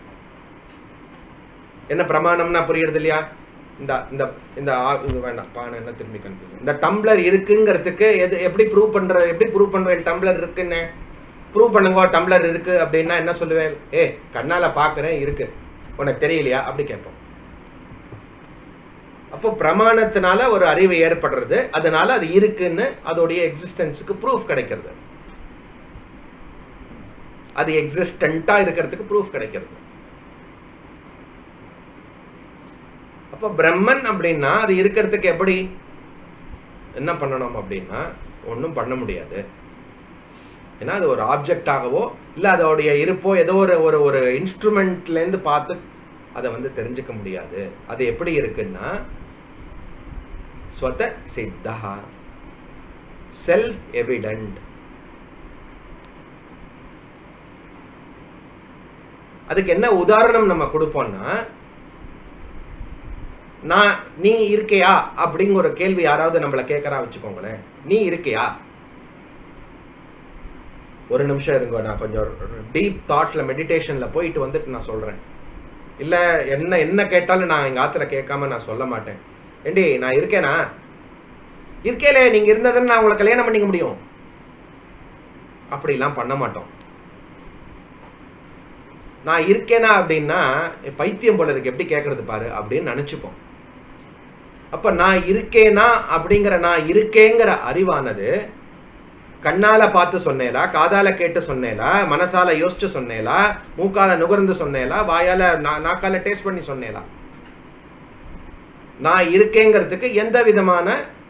என்ன பிரமாணம்னா புரியுறது இல்லையா இந்த இந்த இந்த ஆ- இது வேண்டாம் பானை என்ன திரும்பி கன்ஃபியூஸ் இந்த டம்ளர் இருக்குங்கிறதுக்கு எது எப்படி ப்ரூவ் பண்ற எப்படி ப்ரூவ் பண்ணுவேன் டம்ளர் இருக்குன்னு ப்ரூவ் பண்ணுங்க டம்ளர் இருக்கு அப்படின்னா என்ன சொல்லுவேன் ஏ கண்ணால பாக்குறேன் இருக்கு உனக்கு தெரியலையா அப்படி கேட்போம் அப்போ பிரமாணத்தினால ஒரு அறிவு ஏற்படுறது அதனால அது இருக்குன்னு அதோடைய எக்ஸிஸ்டன்ஸுக்கு ப்ரூஃப் கிடைக்கிறது அது எக்ஸிஸ்டண்டா இருக்கிறதுக்கு ப்ரூஃப் கிடைக்கிறது அப்போ பிரம்மன் அப்படின்னா அது இருக்கிறதுக்கு எப்படி என்ன பண்ணணும் அப்படின்னா ஒன்றும் பண்ண முடியாது ஏன்னா அது ஒரு ஆப்ஜெக்டாகவோ இல்லை அதோடைய இருப்போ ஏதோ ஒரு ஒரு ஒரு இன்ஸ்ட்ருமெண்ட்லேருந்து பார்த்து அதை வந்து தெரிஞ்சுக்க முடியாது அது எப்படி இருக்குன்னா ஸ்வத சித்தா செல்ஃப் எவிடென்ட் அதுக்கு என்ன உதாரணம் நம்ம கொடுப்போம்னா நான் நீ இருக்கையா அப்படிங்கிற ஒரு கேள்வி யாராவது நம்மள கேட்கறா வச்சுக்கோங்களேன் நீ இருக்கையா ஒரு நிமிஷம் இருங்க நான் கொஞ்சம் டீப் தாட்ல மெடிடேஷன்ல போயிட்டு வந்துட்டு நான் சொல்றேன் இல்ல என்ன என்ன கேட்டாலும் நான் எங்க ஆத்துல கேட்காம நான் சொல்ல மாட்டேன் ஏண்டி நான் இருக்கேனா இருக்கேலே நீங்க இருந்ததுன்னு நான் உங்களை கல்யாணம் பண்ணிக்க முடியும் அப்படிலாம் பண்ண மாட்டோம் நான் இருக்கேனா அப்படின்னா பைத்தியம் போல இருக்கு எப்படி கேட்கறது பாரு அப்படின்னு நினைச்சுப்போம் அப்ப நான் இருக்கேனா அப்படிங்கிற நான் இருக்கேங்கிற அறிவானது கண்ணால பார்த்து சொன்னேலா காதால கேட்டு சொன்னேலா மனசால யோசிச்சு சொன்னேலா மூக்கால நுகர்ந்து சொன்னேலா வாயால நா- நாக்கால டேஸ்ட் பண்ணி சொன்னேலா நான் இருக்கேங்கிறதுக்கு எந்த விதமான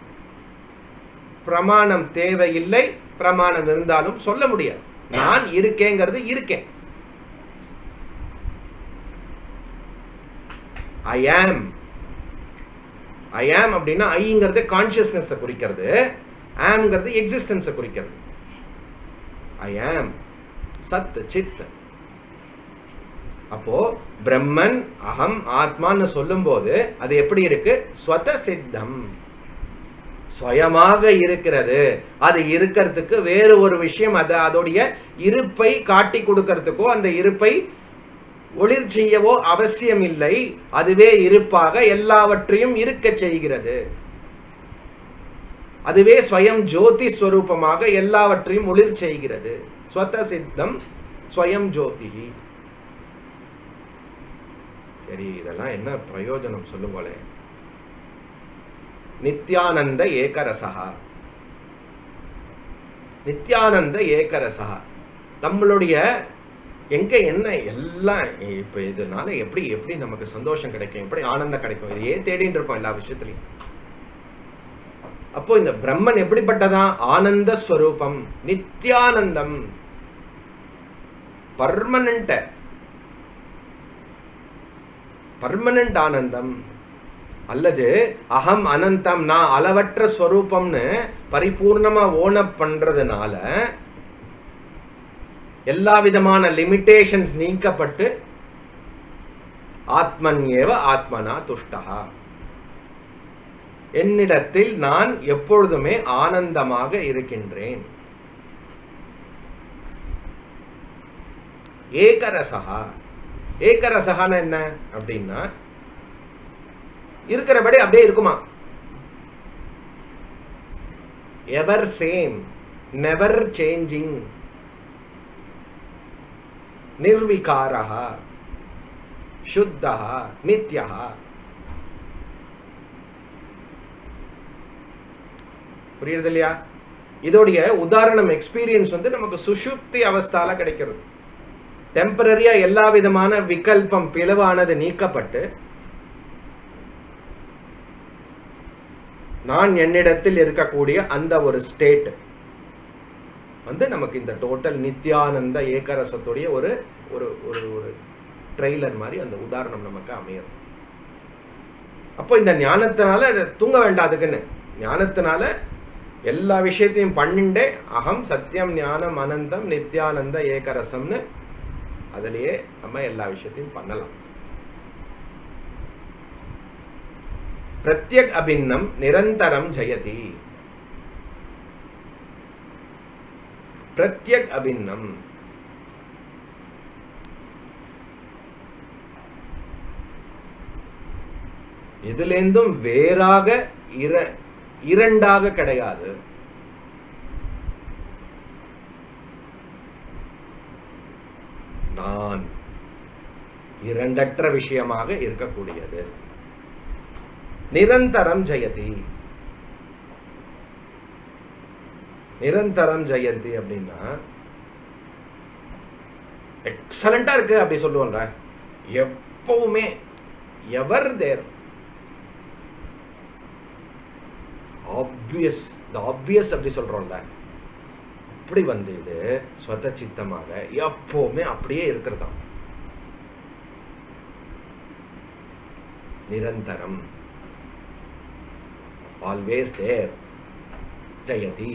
பிரமாணம் தேவையில்லை பிரமாணம் இருந்தாலும் சொல்ல முடியாது நான் இருக்கேங்கிறது இருக்கேன் ஐ ஆம் ஐ ஆம் அப்படின்னா ஐங்கிறது கான்சியஸ்னஸை குறிக்கிறது ஆம்ங்கிறது எக்ஸிஸ்டன்ஸை குறிக்கிறது ஐ ஆம் சத் சித் அப்போ பிரம்மன் அகம் ஆத்மான்னு சொல்லும்போது அது எப்படி இருக்கு ஸ்வத சித்தம் சுயமாக இருக்கிறது அது இருக்கிறதுக்கு வேறு ஒரு விஷயம் அது அதோடைய இருப்பை காட்டி கொடுக்கறதுக்கோ அந்த இருப்பை ஒளிர் செய்யவோ அவசியம் இல்லை அதுவே இருப்பாக எல்லாவற்றையும் இருக்க செய்கிறது அதுவே ஸ்வயம் ஜோதி ஸ்வரூபமாக எல்லாவற்றையும் ஒளிர் செய்கிறது ஸ்வத சித்தம் ஸ்வயம் ஜோதி சரி இதெல்லாம் என்ன பிரயோஜனம் சொல்லுங்களே நித்யானந்த ஏகரசா நித்யானந்த ஏகரசா நம்மளுடைய எங்க என்ன எல்லாம் இப்ப இதனால எப்படி எப்படி நமக்கு சந்தோஷம் கிடைக்கும் எப்படி ஆனந்தம் கிடைக்கும் இதையே தேடிட்டு இருப்போம் எல்லா விஷயத்துலயும் அப்போ இந்த பிரம்மன் எப்படிப்பட்டதா ஆனந்த ஸ்வரூபம் நித்யானந்தம் பர்மனண்ட் பர்மனண்ட் ஆனந்தம் அல்லது அகம் அனந்தம் நான் அளவற்ற ஸ்வரூபம்னு பரிபூர்ணமா ஓனப் பண்றதுனால எல்லா விதமான லிமிட்டேஷன்ஸ் நீக்கப்பட்டு ஆத்மன் ஏவ ஆத்மனா துஷ்டா என்னிடத்தில் நான் எப்பொழுதுமே ஆனந்தமாக இருக்கின்றேன் ஏகரசகா ஏகரசகான என்ன அப்படின்னா இருக்கிறபடி அப்படியே இருக்குமா எவர் சேம் நெவர் சேஞ்சிங் நிர்விகாரः சுத்தः நித்யः புரியுறது இல்லையா இதோடைய உதாரணம் எக்ஸ்பீரியன்ஸ் வந்து நமக்கு சுஷுப்தி அவஸ்தால கிடைக்கிறது டெம்பரரியா எல்லா விதமான விகல்பம் பிளவானது நீக்கப்பட்டு நான் என்னிடத்தில் இருக்கக்கூடிய அந்த ஒரு ஸ்டேட் வந்து நமக்கு இந்த டோட்டல் நித்யானந்த ஏகரசத்துடைய ஒரு ஒரு ஒரு ஒரு ட்ரெய்லர் மாதிரி அந்த உதாரணம் நமக்கு அமையும் அப்போ இந்த ஞானத்தினால அது தூங்க வேண்டாம் அதுக்குன்னு ஞானத்தினால எல்லா விஷயத்தையும் பண்ணிண்டே அகம் சத்தியம் ஞானம் அனந்தம் நித்யானந்த ஏகரசம்னு அதுலயே நம்ம எல்லா விஷயத்தையும் பண்ணலாம் பிரத்யக் அபின்னம் நிரந்தரம் ஜெயதி பிரத்யக் அபின்னம் இதுலேருந்தும் வேறாக இர இரண்டாக கிடையாது நான் இரண்டற்ற விஷயமாக இருக்கக்கூடியது நிரந்தரம் ஜெயதி நிரந்தரம் ஜெயந்தி அப்படின்னா எக்ஸலண்டா இருக்கு அப்படி சொல்லுவோம்ல எப்பவுமே எவர் தேர் ஆப்வியஸ் இந்த ஆப்வியஸ் அப்படி சொல்றோம்ல அப்படி வந்து இது சொத சித்தமாக எப்பவுமே அப்படியே இருக்கிறதாம் நிரந்தரம் ஆல்வேஸ் தேர் ஜெயதி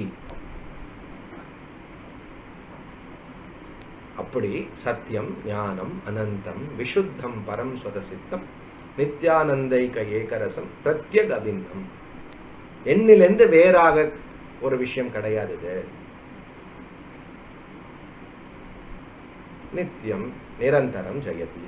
அப்படி சத்தியம் ஞானம் அனந்தம் விஷுத்தம் பரம் ஸ்வதசித்தம் நித்யானந்தைக ஏகரசம் பிரத்யக் அபின்னம் என்னிலிருந்து வேறாக ஒரு விஷயம் கிடையாது இது நித்தியம் நிரந்தரம் ஜெயதி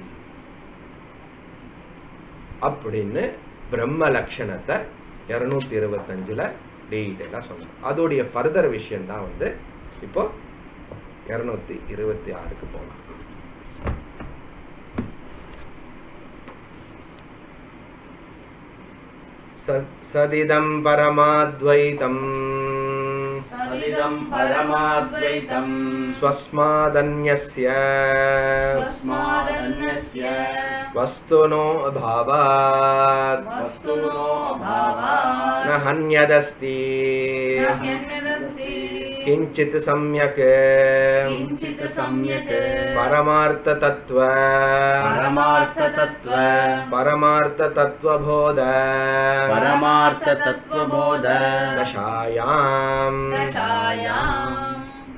அப்படின்னு பிரம்ம லட்சணத்தை இரநூத்தி இருபத்தஞ்சுல டீட்டெயிலாக சொன்னோம் அதோடைய ஃபர்தர் விஷயம்தான் வந்து இப்போ இரநூத்தி இருபத்தி ஆறுக்கு போகலாம் स- सदिदं परमाद्वैतम् सदिदं परमाद्वैतं स्वस्मादन्यस्य स्वस्मादन्यस्य वस्तुनो अभावात् वस्तुनो अभावात् न हन्यदस्ति ह्यन्यदस्ति किञ्चित् सम्यक् किञ्चित् सम्यक् परमार्थतत्त्व परमार्थतत्त्व परमार्थतत्त्वबोध परमार्थतत्त्वबोध दशायाम् दशायाम्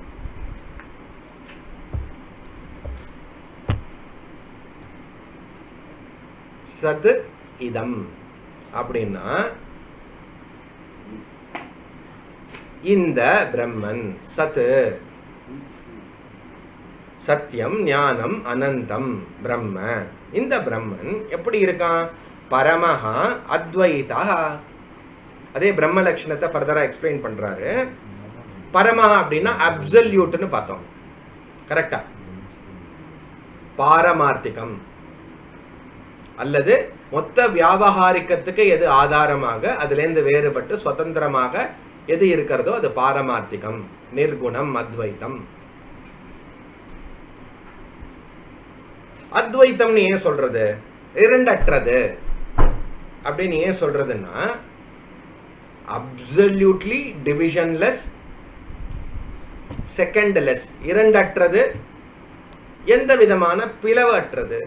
சத் இதம் அப்படின்னா இந்த பிரம்மன் சத் சத்தியம் ஞானம் அனந்தம் பிரம்ம இந்த பிரம்மன் எப்படி இருக்கான் பரமஹா அத்வைதா அதே பிரம்ம லட்சணத்தை ஃபர்தரா எக்ஸ்பிளைன் பண்றாரு பரமஹா அப்படின்னா அப்சல்யூட்னு பார்த்தோம் கரெக்டா பாரமார்த்திகம் அல்லது மொத்த வியாபகாரிக்கத்துக்கு எது ஆதாரமாக அதுலேருந்து வேறுபட்டு சுதந்திரமாக எது இருக்கிறதோ அது பாரமார்த்திகம் நிர்குணம் அத்வைத்தம் அத்வைத்தம்னு ஏன் சொல்றது இரண்டற்றது அப்படின்னு ஏன் சொல்றதுன்னா அப்சல்யூட்லி டிவிஷன்லெஸ் செகண்ட்லெஸ் இரண்டற்றது எந்த விதமான பிளவு அற்றது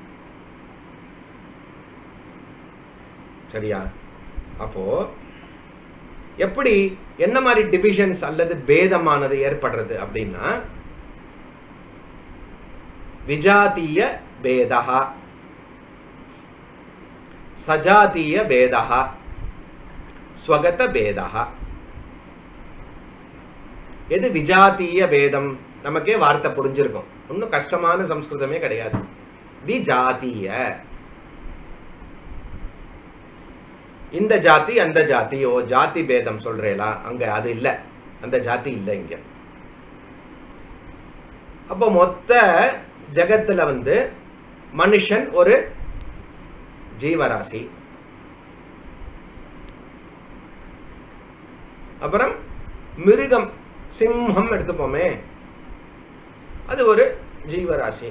சரியா அப்போ எப்படி என்ன மாதிரி டிவிஷன்ஸ் அல்லது பேதமானது ஏற்படுறது அப்படின்னா விஜாத்திய பேதா சஜாத்திய பேதா ஸ்வகத பேதா எது விஜாத்திய பேதம் நமக்கே வார்த்தை புரிஞ்சிருக்கும் ஒன்றும் கஷ்டமான சம்ஸ்கிருதமே கிடையாது விஜாத்திய இந்த ஜாதி அந்த ஜாதி ஓ ஜாதி பேதம் சொல்றேலா அங்க அது இல்ல அந்த ஜாதி இல்ல இங்க அப்போ மொத்த ஜகத்துல வந்து மனுஷன் ஒரு ஜீவராசி அப்புறம் மிருகம் சிம்மம் எடுத்துப்போமே அது ஒரு ஜீவராசி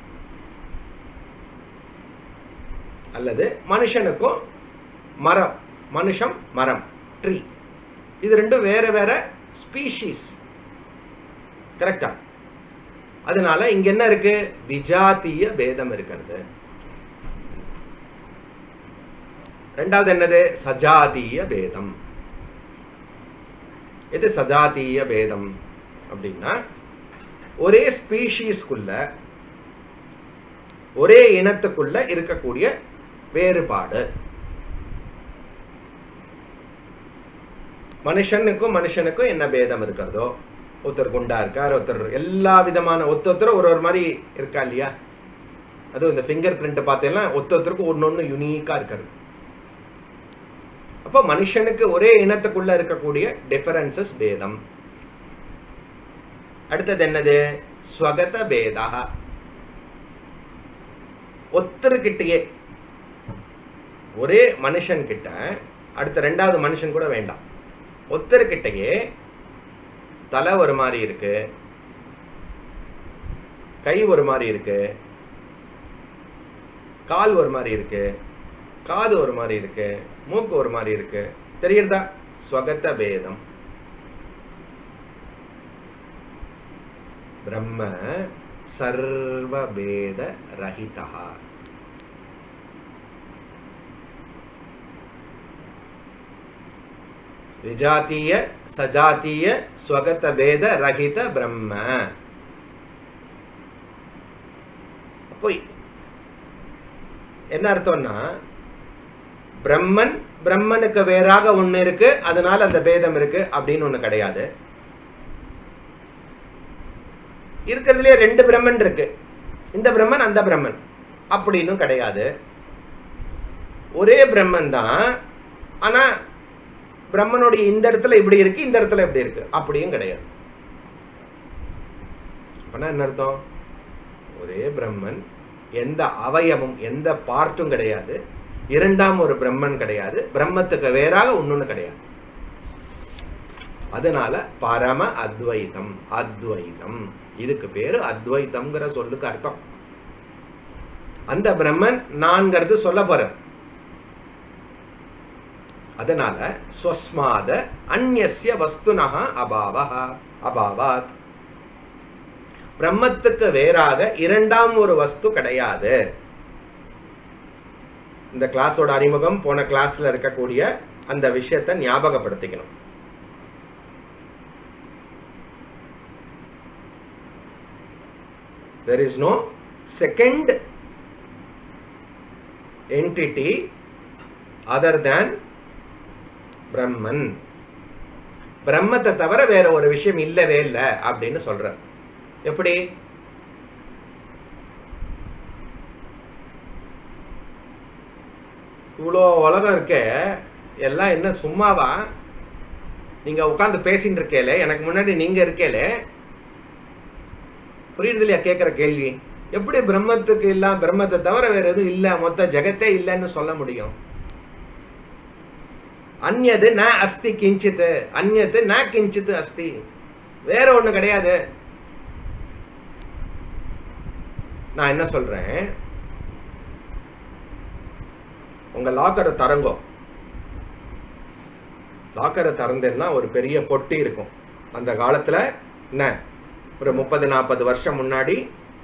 அல்லது மனுஷனுக்கும் மரம் மனுஷம் மரம் ட்ரீ இது ரெண்டும் வேற வேற ஸ்பீஷீஸ் கரெக்டா அதனால இங்க என்ன இருக்கு விஜாத்திய பேதம் இருக்கிறது ரெண்டாவது என்னது சஜாதீய பேதம் எது சஜாதீய பேதம் அப்படின்னா ஒரே ஸ்பீஷீஸ்க்குள்ள ஒரே இனத்துக்குள்ள இருக்கக்கூடிய வேறுபாடு மனுஷனுக்கும் மனுஷனுக்கும் என்ன பேதம் இருக்கிறதோ ஒருத்தர் குண்டா இருக்கார் ஒருத்தர் எல்லா விதமான ஒருத்தர் ஒரு ஒரு மாதிரி இருக்கா இல்லையா அதுவும் இந்த ஃபிங்கர் பிரிண்ட் பார்த்தீங்கன்னா ஒருத்தருக்கு ஒன்று ஒன்று யுனீக்காக இருக்காரு அப்போ மனுஷனுக்கு ஒரே இனத்துக்குள்ள இருக்கக்கூடிய டிஃபரன்சஸ் பேதம் அடுத்தது என்னது ஸ்வகத பேதா ஒருத்தருக்கிட்டயே ஒரே மனுஷன் கிட்ட அடுத்த ரெண்டாவது மனுஷன் கூட வேண்டாம் ஒருத்தருக்கிட்டயே தலை ஒரு மாதிரி இருக்கு கை ஒரு மாதிரி இருக்கு கால் ஒரு மாதிரி இருக்கு காது ஒரு மாதிரி இருக்கு மூக்கு ஒரு மாதிரி இருக்கு தெரியுறதா ஸ்வகத்த பேதம் பிரம்ம சர்வபேத ரஹிதா விஜாத்திய சஜாத்திய ஸ்வகத பேத ரஹித பிரம்ம அப்போ என்ன அர்த்தம்னா பிரம்மன் பிரம்மனுக்கு வேறாக ஒண்ணு இருக்கு அதனால அந்த பேதம் இருக்கு அப்படின்னு ஒண்ணு கிடையாது இருக்கிறதுலே ரெண்டு பிரம்மன் இருக்கு இந்த பிரம்மன் அந்த பிரம்மன் அப்படின்னும் கிடையாது ஒரே பிரம்மன் தான் ஆனா பிரம்மனுடைய இந்த இடத்துல இப்படி இருக்கு இந்த இடத்துல இப்படி இருக்கு அப்படியும் கிடையாது அப்பனா என்ன அர்த்தம் ஒரே பிரம்மன் எந்த அவயவம் எந்த பார்ட்டும் கிடையாது இரண்டாம் ஒரு பிரம்மன் கிடையாது பிரம்மத்துக்கு வேறாக இன்னொன்னு கிடையாது அதனால பரம அத்வைதம் அத்வைதம் இதுக்கு பேரு அத்வைதம்ங்கிற சொல்லுக்கு அர்த்தம் அந்த பிரம்மன் நான்கிறது சொல்ல போறேன் அதனால ஸ்வஸ்மாத அந்நிய வஸ்துனஹ அபாவஹ அபாவாத் பிரம்மத்துக்கு வேறாக இரண்டாம் ஒரு வஸ்து கிடையாது இந்த கிளாஸோட அறிமுகம் போன கிளாஸ்ல இருக்கக்கூடிய அந்த விஷயத்தை ஞாபகப்படுத்திக்கணும் there is no second entity other than பிரம்மன் பிரம்மத்தை தவிர வேற ஒரு விஷயம் இல்லவே இல்லை அப்படின்னு சொல்ற எப்படி இவ்வளோ உலகம் இருக்கே எல்லாம் என்ன சும்மாவா நீங்க உட்காந்து பேசிட்டு இருக்கேல எனக்கு முன்னாடி நீங்க இருக்கேல புரியுது இல்லையா கேட்குற கேள்வி எப்படி பிரம்மத்துக்கு இல்ல பிரம்மத்தை தவிர வேற எதுவும் இல்ல மொத்த ஜெகத்தே இல்லைன்னு சொல்ல முடியும் அந்நது ந அஸ்தி கிஞ்சித் அந்நது ந கிஞ்சித் அஸ்தி வேற ஒண்ணு கிடையாது நான் என்ன சொல்றேன் உங்க லாக்கரை தரங்கோ லாக்கரை திறந்தேன்னா ஒரு பெரிய பொட்டி இருக்கும் அந்த காலத்துல என்ன ஒரு முப்பது நாற்பது வருஷம் முன்னாடி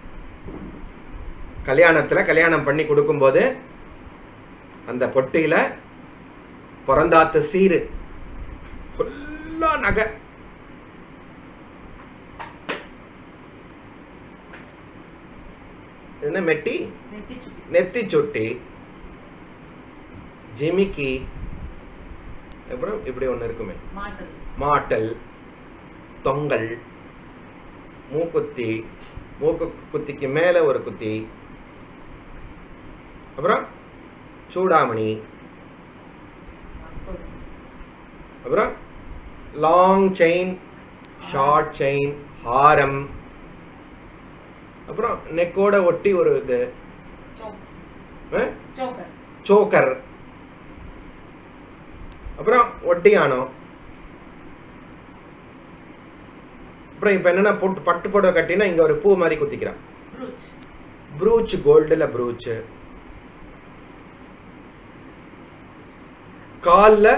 கல்யாணத்துல கல்யாணம் பண்ணி கொடுக்கும்போது அந்த பொட்டியில பிறந்தாத்து சீரு ஃபுல்லா நகை என்ன மெட்டி நெத்திச்சுட்டி நெத்தி சுட்டி ஜிமிக்கி அப்புறம் இப்படி ஒன்று இருக்குமே மாட்டல் மாட்டல் தொங்கல் மூக்குத்தி மூக்கு குத்திக்கு மேலே ஒரு குத்தி அப்புறம் சூடாமணி மத்தொரு. அப்புறம் லாங் செயின் ஷார்ட் செயின் ஹாரம் அப்புறம் நெக்கோட ஒட்டி ஒரு இது சோக்கர். சோக்கர். சோக்கர் அப்புறம் ஒட்டியானம் அப்புறம் இப்போ என்னன்னா பொட்டு பட்டு புடவை கட்டினா இங்க ஒரு பூ மாதிரி குத்திக்கிறான் brooch. ப்ரூச் கோல்டில் ப்ரூச் காலில்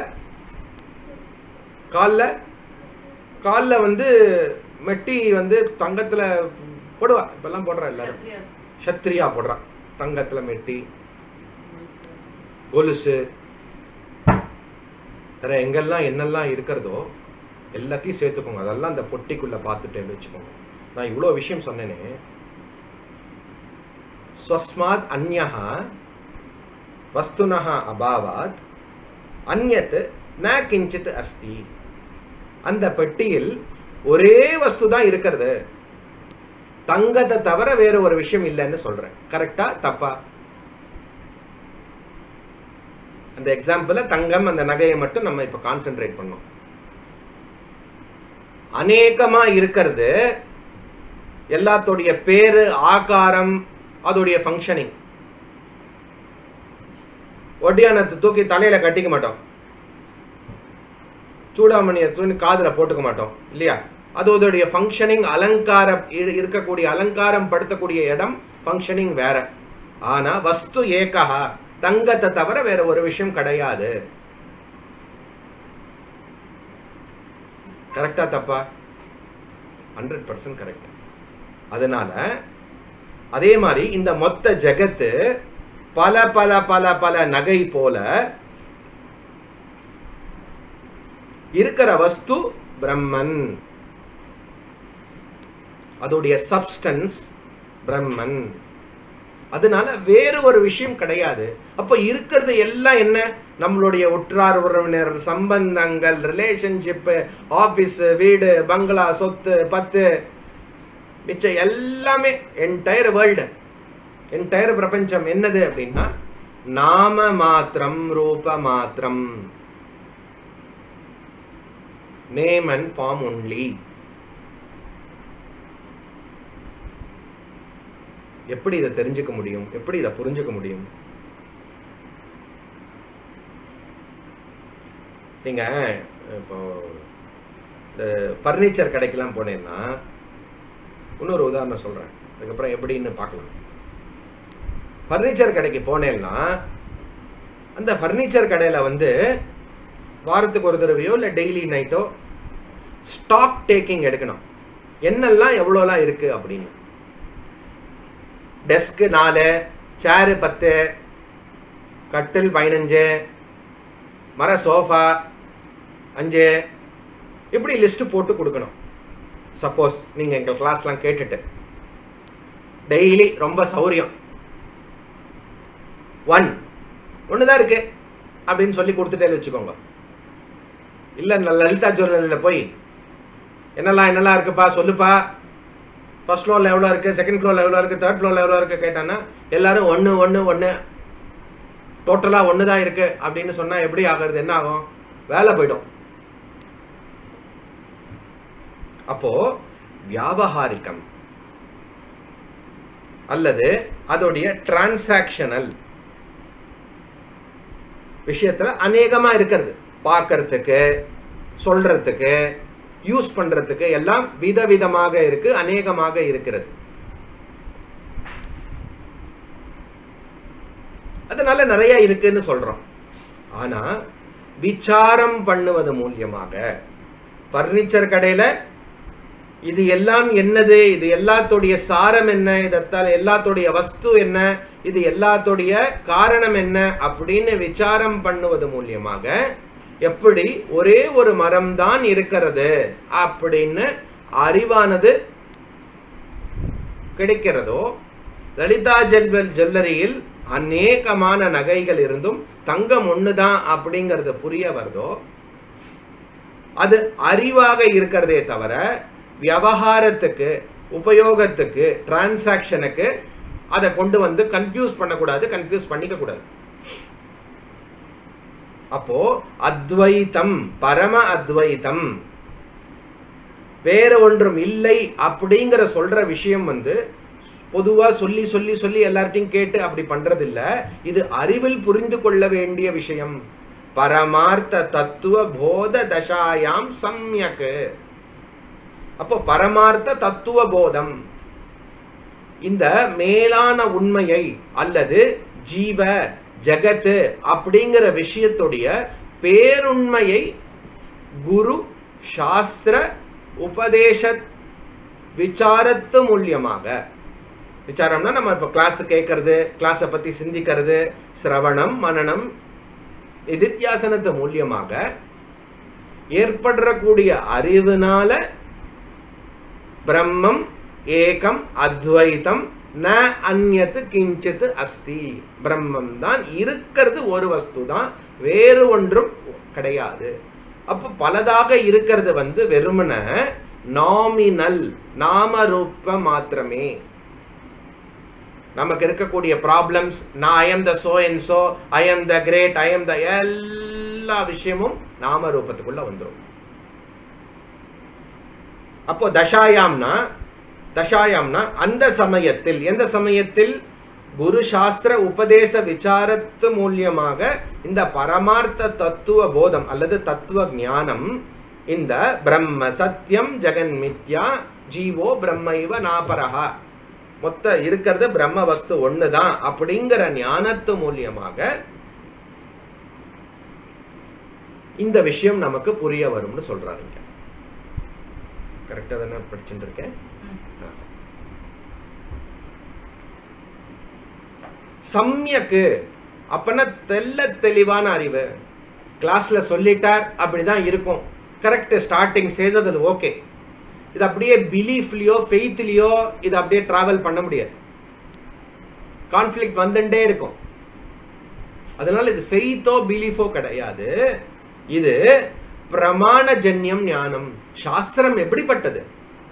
காலில் காலில் வந்து மெட்டி வந்து தங்கத்தில் போடுவா இப்பெல்லாம் போடுறா எல்லாரும் Kshatriyas. சத்ரியா போடுறான் தங்கத்தில் மெட்டி Bulls. கொலுசு வேற எங்கெல்லாம் என்னெல்லாம் இருக்கிறதோ எல்லாத்தையும் சேர்த்துக்கோங்க அதெல்லாம் அந்த பொட்டிக்குள்ள பார்த்துட்டு வச்சுக்கோங்க நான் இவ்வளோ விஷயம் சொன்னேனே ஸ்வஸ்மாத் அந்யஹ வஸ்துனஹ அபாவாத் அந்யத் ந கிஞ்சித் அஸ்தி அந்த பெட்டியில் ஒரே வஸ்து தான் இருக்கிறது தங்கத்தை தவிர வேற ஒரு விஷயம் இல்லைன்னு சொல்றேன் கரெக்டா தப்பா அந்த எக்ஸாம்பிள தங்கம் அந்த நகையை மட்டும் நம்ம இப்ப கான்சென்ட்ரேட் பண்ணோம் அநேகமா இருக்கிறது எல்லாத்தோடைய பேரு ஆகாரம் அதோடைய ஃபங்க்ஷனிங் ஒட்டியானத்தை தூக்கி தலையில கட்டிக்க மாட்டோம் சூடாமணியை தூக்கி காதுல போட்டுக்க மாட்டோம் இல்லையா அது அதோடைய ஃபங்க்ஷனிங் அலங்காரம் இரு- இருக்கக்கூடிய அலங்காரம் படுத்தக்கூடிய இடம் ஃபங்க்ஷனிங் வேற ஆனா வஸ்து ஏகா தங்கத்தை தவிர வேற ஒரு விஷயம் கிடையாது கரெக்டா தப்பா ஹண்ட்ரட் பர்சன்ட் கரெக்ட் அதனால அதே மாதிரி இந்த மொத்த ஜெகத்து பல பல பல பல நகை போல இருக்கிற வஸ்து பிரம்மன் அதோடைய சப்ஸ்டன்ஸ் பிரம்மன் அதனால வேறு ஒரு விஷயம் கிடையாது அப்ப இருக்கிறது எல்லாம் என்ன நம்மளுடைய உற்றார் உறவினர் சம்பந்தங்கள் ரிலேஷன்ஷிப் ஆபீஸ் வீடு பங்களா சொத்து பத்து மிச்சம் எல்லாமே என்டையர் வேர்ல்டு என்டையர் பிரபஞ்சம் என்னது அப்படின்னா நாம மாத்திரம் ரூப மாத்திரம் நேம் அண்ட் ஃபார்ம் ஒன்லி எப்படி இதை தெரிஞ்சுக்க முடியும் எப்படி இதை புரிஞ்சுக்க முடியும் நீங்க இப்போ இந்த ஃபர்னிச்சர் கடைக்கெல்லாம் போனீங்கன்னா இன்னொரு உதாரணம் சொல்றேன் அதுக்கப்புறம் எப்படின்னு பார்க்கலாம் ஃபர்னிச்சர் கடைக்கு போனேன்னா அந்த ஃபர்னிச்சர் கடையில் வந்து வாரத்துக்கு ஒரு தடவையோ இல்லை டெய்லி நைட்டோ ஸ்டாக் டேக்கிங் எடுக்கணும் என்னெல்லாம் எவ்வளோலாம் இருக்கு அப்படின்னு டெஸ்க்கு நாலு சேரு பத்து கட்டில் பதினஞ்சு மர சோஃபா அஞ்சு இப்படி லிஸ்ட் போட்டு கொடுக்கணும் சப்போஸ் நீங்கள் எங்கள் கிளாஸ்லாம் கேட்டுட்டு டெய்லி ரொம்ப சௌரியம் ஒன் ஒன்று தான் இருக்கு அப்படின்னு சொல்லி கொடுத்துட்டே வச்சுக்கோங்க இல்லை லலிதா ஜுவல்லரியில் போய் என்னெல்லாம் என்னெல்லாம் இருக்குப்பா சொல்லுப்பா ஃபர்ஸ்ட் ஃப்ளோரில் எவ்வளோ இருக்குது செகண்ட் ஃப்ளோரில் எவ்வளோ இருக்குது தேர்ட் ஃப்ளோரில் எவ்வளோ இருக்குது கேட்டான்னா எல்லாரும் ஒன்று ஒன்று ஒன்று டோட்டலாக ஒன்று தான் இருக்குது அப்படின்னு சொன்னால் எப்படி ஆகிறது என்ன ஆகும் வேலை போயிடும் அப்போ வியாபகாரிகம் அல்லது அதோடைய டிரான்சாக்ஷனல் விஷயத்துல அநேகமா இருக்கிறது பார்க்கறதுக்கு சொல்றதுக்கு யூஸ் பண்றதுக்கு எல்லாம் விதவிதமாக இருக்கு அநேகமாக இருக்கிறது அதனால நிறைய இருக்குன்னு சொல்றோம் ஆனா விசாரம் பண்ணுவது மூலியமாக பர்னிச்சர் கடையில இது எல்லாம் என்னது இது எல்லாத்துடைய சாரம் என்ன இதத்தால் எல்லாத்துடைய வஸ்து என்ன இது எல்லாத்துடைய காரணம் என்ன அப்படின்னு விசாரம் பண்ணுவது மூலியமாக எப்படி ஒரே ஒரு மரம் தான் இருக்கிறது அப்படின்னு அறிவானது கிடைக்கிறதோ லலிதா ஜெல்வல் ஜுவல்லரியில் அநேகமான நகைகள் இருந்தும் தங்கம் ஒண்ணுதான் அப்படிங்கிறது புரிய வருதோ அது அறிவாக இருக்கிறதே தவிர விவகாரத்துக்கு உபயோகத்துக்கு டிரான்சாக்ஷனுக்கு அதை கொண்டு வந்து கன்ஃபியூஸ் பண்ணக்கூடாது கன்ஃபியூஸ் பண்ணிக்க கூடாது அப்போ அத்வைத்தம் பரம அத்வைத்தம் வேற ஒன்றும் இல்லை அப்படிங்கிற சொல்ற விஷயம் வந்து பொதுவா சொல்லி சொல்லி சொல்லி எல்லார்ட்டையும் கேட்டு அப்படி பண்றது இல்ல இது அறிவில் புரிந்து கொள்ள வேண்டிய விஷயம் பரமார்த்த தத்துவ போத தசாயாம் சம்யக்கு அப்போ பரமார்த்த தத்துவ போதம் இந்த மேலான உண்மையை அல்லது ஜீவ ஜகத்து அப்படிங்கிற விஷயத்துடைய பேருண்மையை குரு சாஸ்திர உபதேச விசாரத்து மூலியமாக விசாரம்னா நம்ம இப்போ கிளாஸ் கேட்கறது கிளாஸை பற்றி சிந்திக்கிறது சிரவணம் மனனம் நிதித்தியாசனத்து மூலியமாக ஏற்படக்கூடிய அறிவுனால பிரம்மம் ஏகம் அத்வைத்தம் ந அந்நத்து கிஞ்சித் அஸ்தி பிரம்மம் தான் இருக்கிறது ஒரு வஸ்து தான் வேறு ஒன்றும் கிடையாது அப்போ பலதாக இருக்கிறது வந்து வெறுமன நாமினல் நாமரூப மாத்திரமே நமக்கு இருக்கக்கூடிய ப்ராப்ளம்ஸ் நான் I am the so and so I am the great I am the எல்லா விஷயமும் நாம ரூபத்துக்குள்ள வந்துடும் அப்போ தசாயாம்னா தசாயாம்னா அந்த சமயத்தில் எந்த சமயத்தில் குரு சாஸ்திர உபதேச விசாரத்து மூலியமாக இந்த பரமார்த்த தத்துவ போதம் அல்லது தத்துவ ஞானம் இந்த பிரம்ம சத்தியம் ஜெகன் மித்யா ஜீவோ பிரம்மைவ நாபரஹா மொத்த இருக்கிறது பிரம்ம வஸ்து ஒண்ணுதான் அப்படிங்கிற ஞானத்து மூலியமாக இந்த விஷயம் நமக்கு புரிய வரும்னு சொல்றாருங்க கரெக்டா தானே படிச்சுட்டு இருக்கேன் சம்யக்கு அப்பனா தெல்ல தெளிவான அறிவு கிளாஸ்ல சொல்லிட்டார் அப்படிதான் இருக்கும் கரெக்ட் ஸ்டார்டிங் ஸ்டேஜ் அதில் ஓகே இது அப்படியே பிலீஃப்லயோ ஃபெய்த்லயோ இது அப்படியே டிராவல் பண்ண முடியாது கான்ஃப்ளிக்ட் வந்துட்டே இருக்கும் அதனால இது ஃபெய்த்தோ பிலீஃபோ கிடையாது இது பிரமாண ஜன்யம் ஞானம் சாஸ்திரம் எப்படிப்பட்டது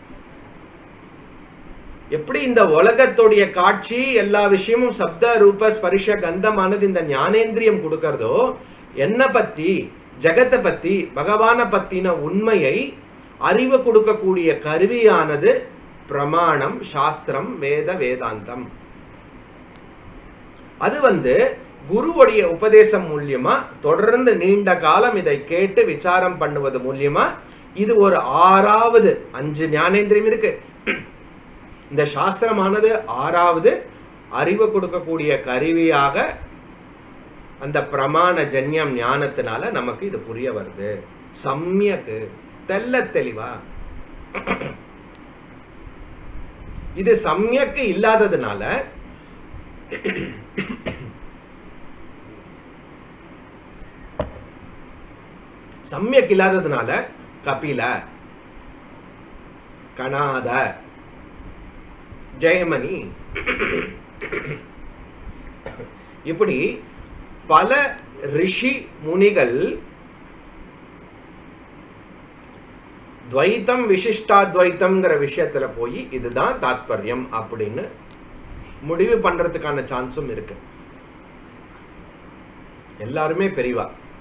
எப்படி இந்த உலகத்துடைய காட்சி எல்லா விஷயமும் சப்த ரூப ஸ்பரிஷ கந்தமானது இந்த ஞானேந்திரியம் கொடுக்கறதோ என்ன பத்தி ஜகத்தை பத்தி பகவானை பத்தின உண்மையை அறிவு கொடுக்கக்கூடிய கருவியானது பிரமாணம் சாஸ்திரம் வேத வேதாந்தம் அது வந்து குருவுடைய உபதேசம் மூலியமா தொடர்ந்து நீண்ட காலம் இதை கேட்டு விசாரம் பண்ணுவது மூலியமா இது ஒரு ஆறாவது அஞ்சு ஞானேந்திரியம் இருக்கு இந்த சாஸ்திரமானது ஆறாவது அறிவு கொடுக்கக்கூடிய கருவியாக அந்த பிரமாண ஜன்யம் ஞானத்தினால நமக்கு இது புரிய வருது சம்யக்கு தெல்ல தெளிவா இது சம்யக்கு இல்லாததுனால சம்யக் இல்லாததுனால கபில கணாத ஜெயமணி இப்படி பல ரிஷி முனிகள் துவைத்தம் விசிஷ்டாத்வைத்தம்ங்கிற விஷயத்துல போய் இதுதான் தாத்பரியம் அப்படின்னு முடிவு பண்றதுக்கான சான்ஸும் இருக்கு எல்லாருமே பெரியவா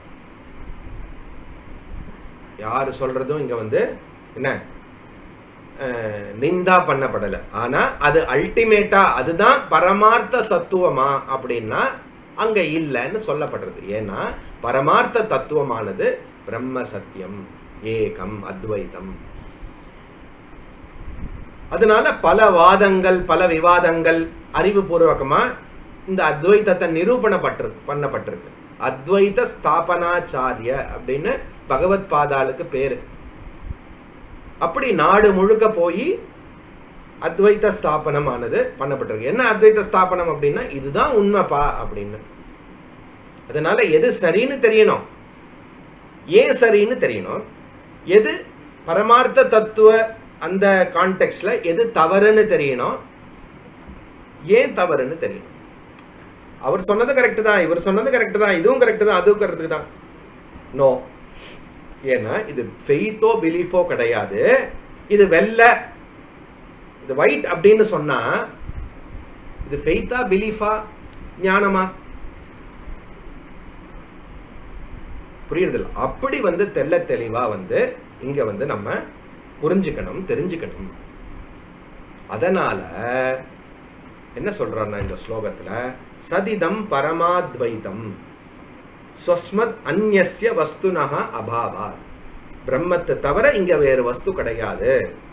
யாரு சொல்றதும் இங்க வந்து என்ன அஹ், நிந்தா பண்ணப்படல ஆனா அது அல்டிமேட்டா அதுதான் பரமார்த்த தத்துவமா அப்படின்னா அங்க இல்லைன்னு சொல்லப்படுறது ஏன்னா பரமார்த்த தத்துவமானது பிரம்ம சத்தியம் ஏகம் அத்வைதம் அதனால பல வாதங்கள் பல விவாதங்கள் அறிவுபூர்வகமா இந்த அத்வைதத்தை நிரூபணப்பட்டு பண்ணப்பட்டிருக்கு அத்வைத ஸ்தாபனாச்சாரிய அப்படின்னு பகவத் பாதாளுக்கு பேரு அப்படி நாடு முழுக்க போய் அத்வைத ஸ்தாபனமானது பண்ணப்பட்டிருக்கு என்ன அத்வைத ஸ்தாபனம் அப்படின்னா இதுதான் உண்மைப்பா அப்படின்னு அதனால எது சரின்னு தெரியணும் ஏன் சரின்னு தெரியணும் எது பரமார்த்த தத்துவ அந்த கான்டெக்ட்ல எது தவறுன்னு தெரியணும் ஏன் தவறுன்னு தெரியணும் அவர் சொன்னது கரெக்ட் தான் இவர் சொன்னது கரெக்ட் தான் இதுவும் கரெக்ட் தான் அதுவும் கரெக்ட் தான் நோ ஏன்னா இது ஃபெய்த்தோ பிலீஃபோ கிடையாது இது வெள்ளை இது ஒயிட் அப்படின்னு சொன்னா இது ஃபெய்த்தா பிலீஃபா ஞானமா புரியுறதில்ல அப்படி வந்து தெள்ள தெளிவா வந்து இங்க வந்து நம்ம புரிஞ்சுக்கணும் தெரிஞ்சுக்கணும் அதனால என்ன சொல்றாருன்னா இந்த ஸ்லோகத்துல சதிதம் பரமாத்வைதம் ஸ்வஸ்மத் அந்நிய வஸ்துனக அபாவா பிரம்மத்தை தவிர இங்க வேறு வஸ்து கிடையாது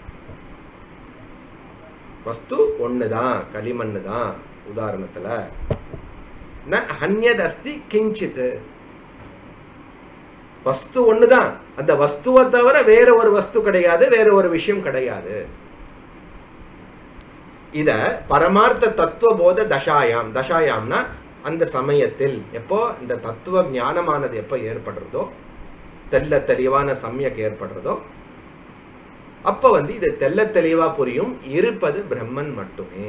வஸ்து ஒண்ணுதான் களிமண்ணு தான் உதாரணத்துல ந ஹன்யத் அஸ்தி கிஞ்சித் வஸ்து ஒண்ணுதான் அந்த வஸ்துவை தவிர வேற ஒரு வஸ்து கிடையாது வேற ஒரு விஷயம் கிடையாது இத பரமார்த்த தத்துவ போத தசாயாம் தசாயாம்னா அந்த சமயத்தில் எப்போ இந்த தத்துவ ஞானமானது எப்போ ஏற்படுறதோ தெல்ல தெளிவான சமயக்கு ஏற்படுறதோ அப்ப வந்து இது தெல்ல தெளிவா புரியும் இருப்பது பிரம்மன் மட்டுமே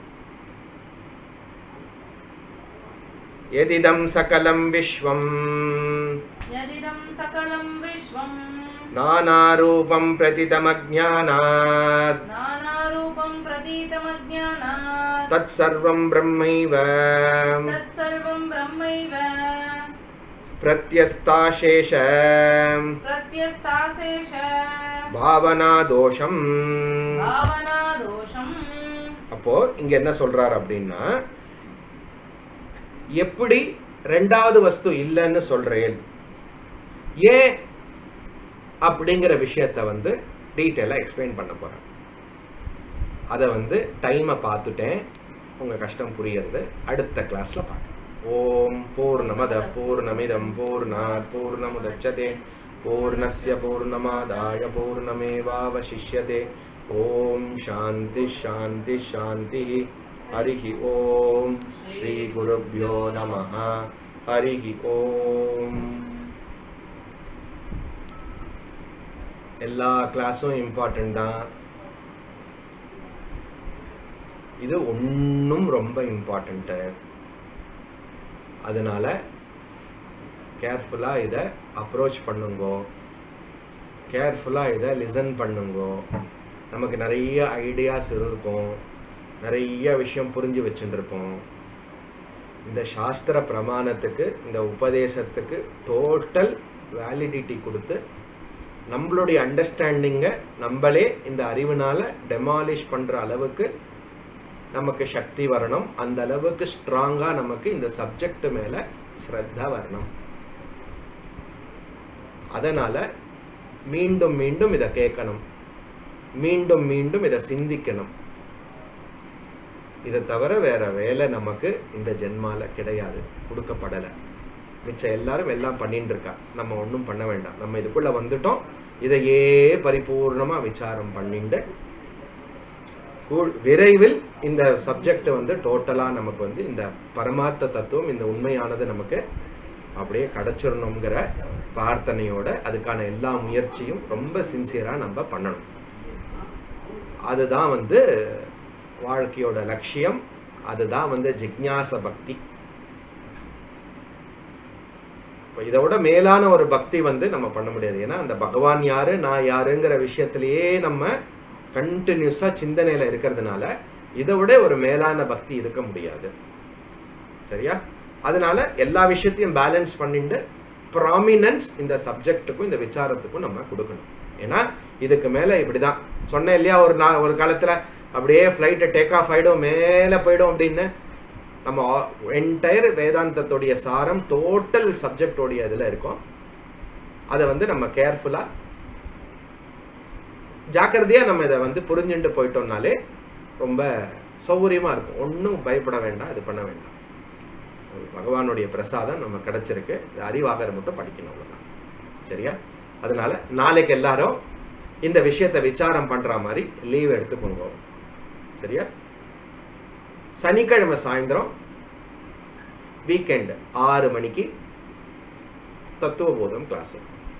எதிதம் சகலம் விஸ்வம் यदिदं सकलं विश्वं நானாரூபம் பிரதிதமஜானாத் नानारूपं प्रतीतमज्ञानात् தத் சர்வம் பிரம்மைவ तत्सर्वं ब्रह्मैव பிரத்யஸ்தாசேஷ प्रत्यस्ताशेष பாவனா தோஷம் भावनादोषम् அப்போ இங்க என்ன சொல்றாரு அப்படின்னா எப்படி ரெண்டாவது வஸ்து இல்லைன்னு சொல்றேன் ஏன் அப்படிங்கிற விஷயத்த வந்து டீட்டெயிலாக எக்ஸ்பிளைன் பண்ண போறேன் அதை வந்து டைமை பார்த்துட்டேன் உங்க கஷ்டம் புரியறது அடுத்த கிளாஸ்ல பார்க்கலாம் ஓம் பூர்ணமத பூர்ணமிதம் பூர்ணாத் பூர்ணமுதச்சதே பூர்ணஸ்ய பூர்ணமாதாய பூர்ணமேவாவசிஷ்யதே ஓம் சாந்தி சாந்தி சாந்தி ஹரிஹி ஓம் ஸ்ரீ குருப்யோ நமः ஹரிஹி ஓம் எல்லா கிளாஸும் இம்பார்ட்டண்ட் தான் இது ஒன்றும் ரொம்ப இம்பார்ட்டண்ட்டு அதனால கேர்ஃபுல்லாக இதை அப்ரோச் பண்ணுங்கோ கேர்ஃபுல்லாக இதை லிசன் பண்ணுங்கோ நமக்கு நிறைய ஐடியாஸ் இருக்கும் நிறைய விஷயம் புரிஞ்சு வச்சுருப்போம் இந்த சாஸ்திர பிரமாணத்துக்கு இந்த உபதேசத்துக்கு டோட்டல் வேலிடிட்டி கொடுத்து நம்மளுடைய அண்டர்ஸ்டாண்டிங்கை நம்மளே இந்த அறிவுனால டெமாலிஷ் பண்ணுற அளவுக்கு நமக்கு சக்தி வரணும் அந்த அளவுக்கு ஸ்ட்ராங்கா நமக்கு இந்த சப்ஜெக்ட் மேல ஸ்ரத்தா வரணும் அதனால மீண்டும் மீண்டும் இதை கேட்கணும் மீண்டும் மீண்டும் இதை சிந்திக்கணும் இதை தவிர வேற வேலை நமக்கு இந்த ஜென்மால கிடையாது கொடுக்கப்படலை மிச்சம் எல்லாரும் எல்லாம் பண்ணிட்டு இருக்கா நம்ம ஒன்றும் பண்ண வேண்டாம் நம்ம இதுக்குள்ள வந்துட்டோம் இதையே பரிபூர்ணமா விசாரம் பண்ணிட்டு கூ- விரைவில் இந்த சப்ஜெக்ட் வந்து டோட்டலா நமக்கு வந்து இந்த பரமார்த்த தத்துவம் இந்த உண்மையானது நமக்கு அப்படியே கிடைச்சிடணுங்கிற பிரார்த்தனையோட அதுக்கான எல்லா முயற்சியும் ரொம்ப சின்சியரா நம்ம பண்ணணும் அதுதான் வந்து வாழ்க்கையோட லட்சியம் அதுதான் வந்து ஜிக்ஞாச பக்தி இப்போ இதை விட மேலான ஒரு பக்தி வந்து நம்ம பண்ண முடியாது ஏன்னா அந்த பகவான் யாரு நான் யாருங்கிற விஷயத்திலேயே நம்ம கண்டினியூஸா சிந்தனையில இருக்கிறதுனால இதை விட ஒரு மேலான பக்தி இருக்க முடியாது சரியா அதனால எல்லா விஷயத்தையும் பேலன்ஸ் பண்ணிட்டு ப்ராமினன்ஸ் இந்த சப்ஜெக்ட்டுக்கும் இந்த விசாரத்துக்கும் நம்ம கொடுக்கணும் ஏன்னா இதுக்கு மேல இப்படிதான் சொன்னேன் இல்லையா ஒரு நா ஒரு காலத்துல அப்படியே ஃப்ளைட்டை டேக் ஆஃப் ஆயிடும் மேலே போயிடும் அப்படின்னு நம்ம என்டையர் வேதாந்தத்துடைய சாரம் டோட்டல் சப்ஜெக்டோடைய இதில் இருக்கும் அதை வந்து நம்ம கேர்ஃபுல்லாக ஜாக்கிரதையாக நம்ம இதை வந்து புரிஞ்சுட்டு போயிட்டோம்னாலே ரொம்ப சௌகரியமாக இருக்கும் ஒன்றும் பயப்பட வேண்டாம் இது பண்ண வேண்டாம் ஒரு பகவானுடைய பிரசாதம் நம்ம கிடைச்சிருக்கு இது அறிவாகரை மட்டும் படிக்கணும் அவ்வளோதான் சரியா அதனால நாளைக்கு எல்லாரும் இந்த விஷயத்தை விசாரம் பண்ற மாதிரி லீவ் எடுத்துக்கோங்க சரியா சனிக்கிழமை சாயந்தரம் வீக்கெண்ட் ஆறு மணிக்கு தத்துவ போதம் கிளாஸ்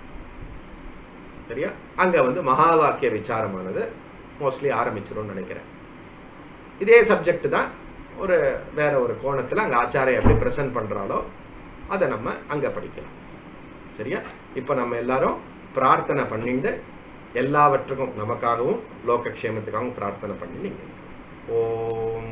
சரியா அங்க வந்து மகா வாக்கிய விசாரமானது மோஸ்ட்லி ஆரம்பிச்சிரும்னு நினைக்கிறேன் இதே சப்ஜெக்ட் தான் ஒரு வேற ஒரு கோணத்துல அங்க ஆச்சாரிய எப்படி ப்ரெசென்ட் பண்றாலோ அதை நம்ம அங்க படிக்கலாம் சரியா இப்போ நம்ம எல்லாரும் பிரார்த்தனை பண்ணிட்டு எல்லாவற்றுக்கும் நமக்காகவும் லோகக்ஷேமத்துக்காகவும் பிரார்த்தனை பண்ணி நீங்க இருக்கணும். ஓம்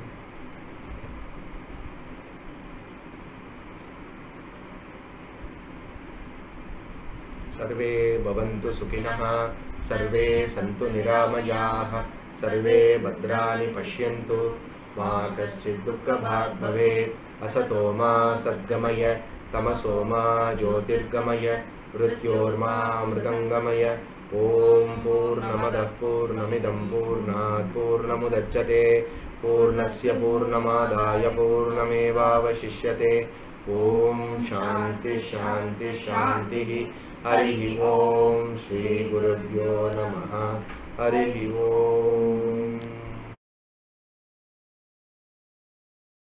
सर्वे भवन्तु सुखिनः सर्वे सन्तु निरामयाः सर्वे भद्राणि पश्यन्तु मा कश्चित् दुःखभाग् भवेत् असतो मा सद्गमय तमसो मा ज्योतिर्गमय मृत्योर्मामृतङ्गमय ॐ पूर्णमदः पूर्णमिदं पूर्णात् पूर्णमुदच्यते पूर्णस्य पूर्णमादाय पूर्णमेवावशिष्यते ॐ शान्ति शान्ति शान्तिः हरिः ॐ श्रीगुरुभ्यो नमः हरिः ॐ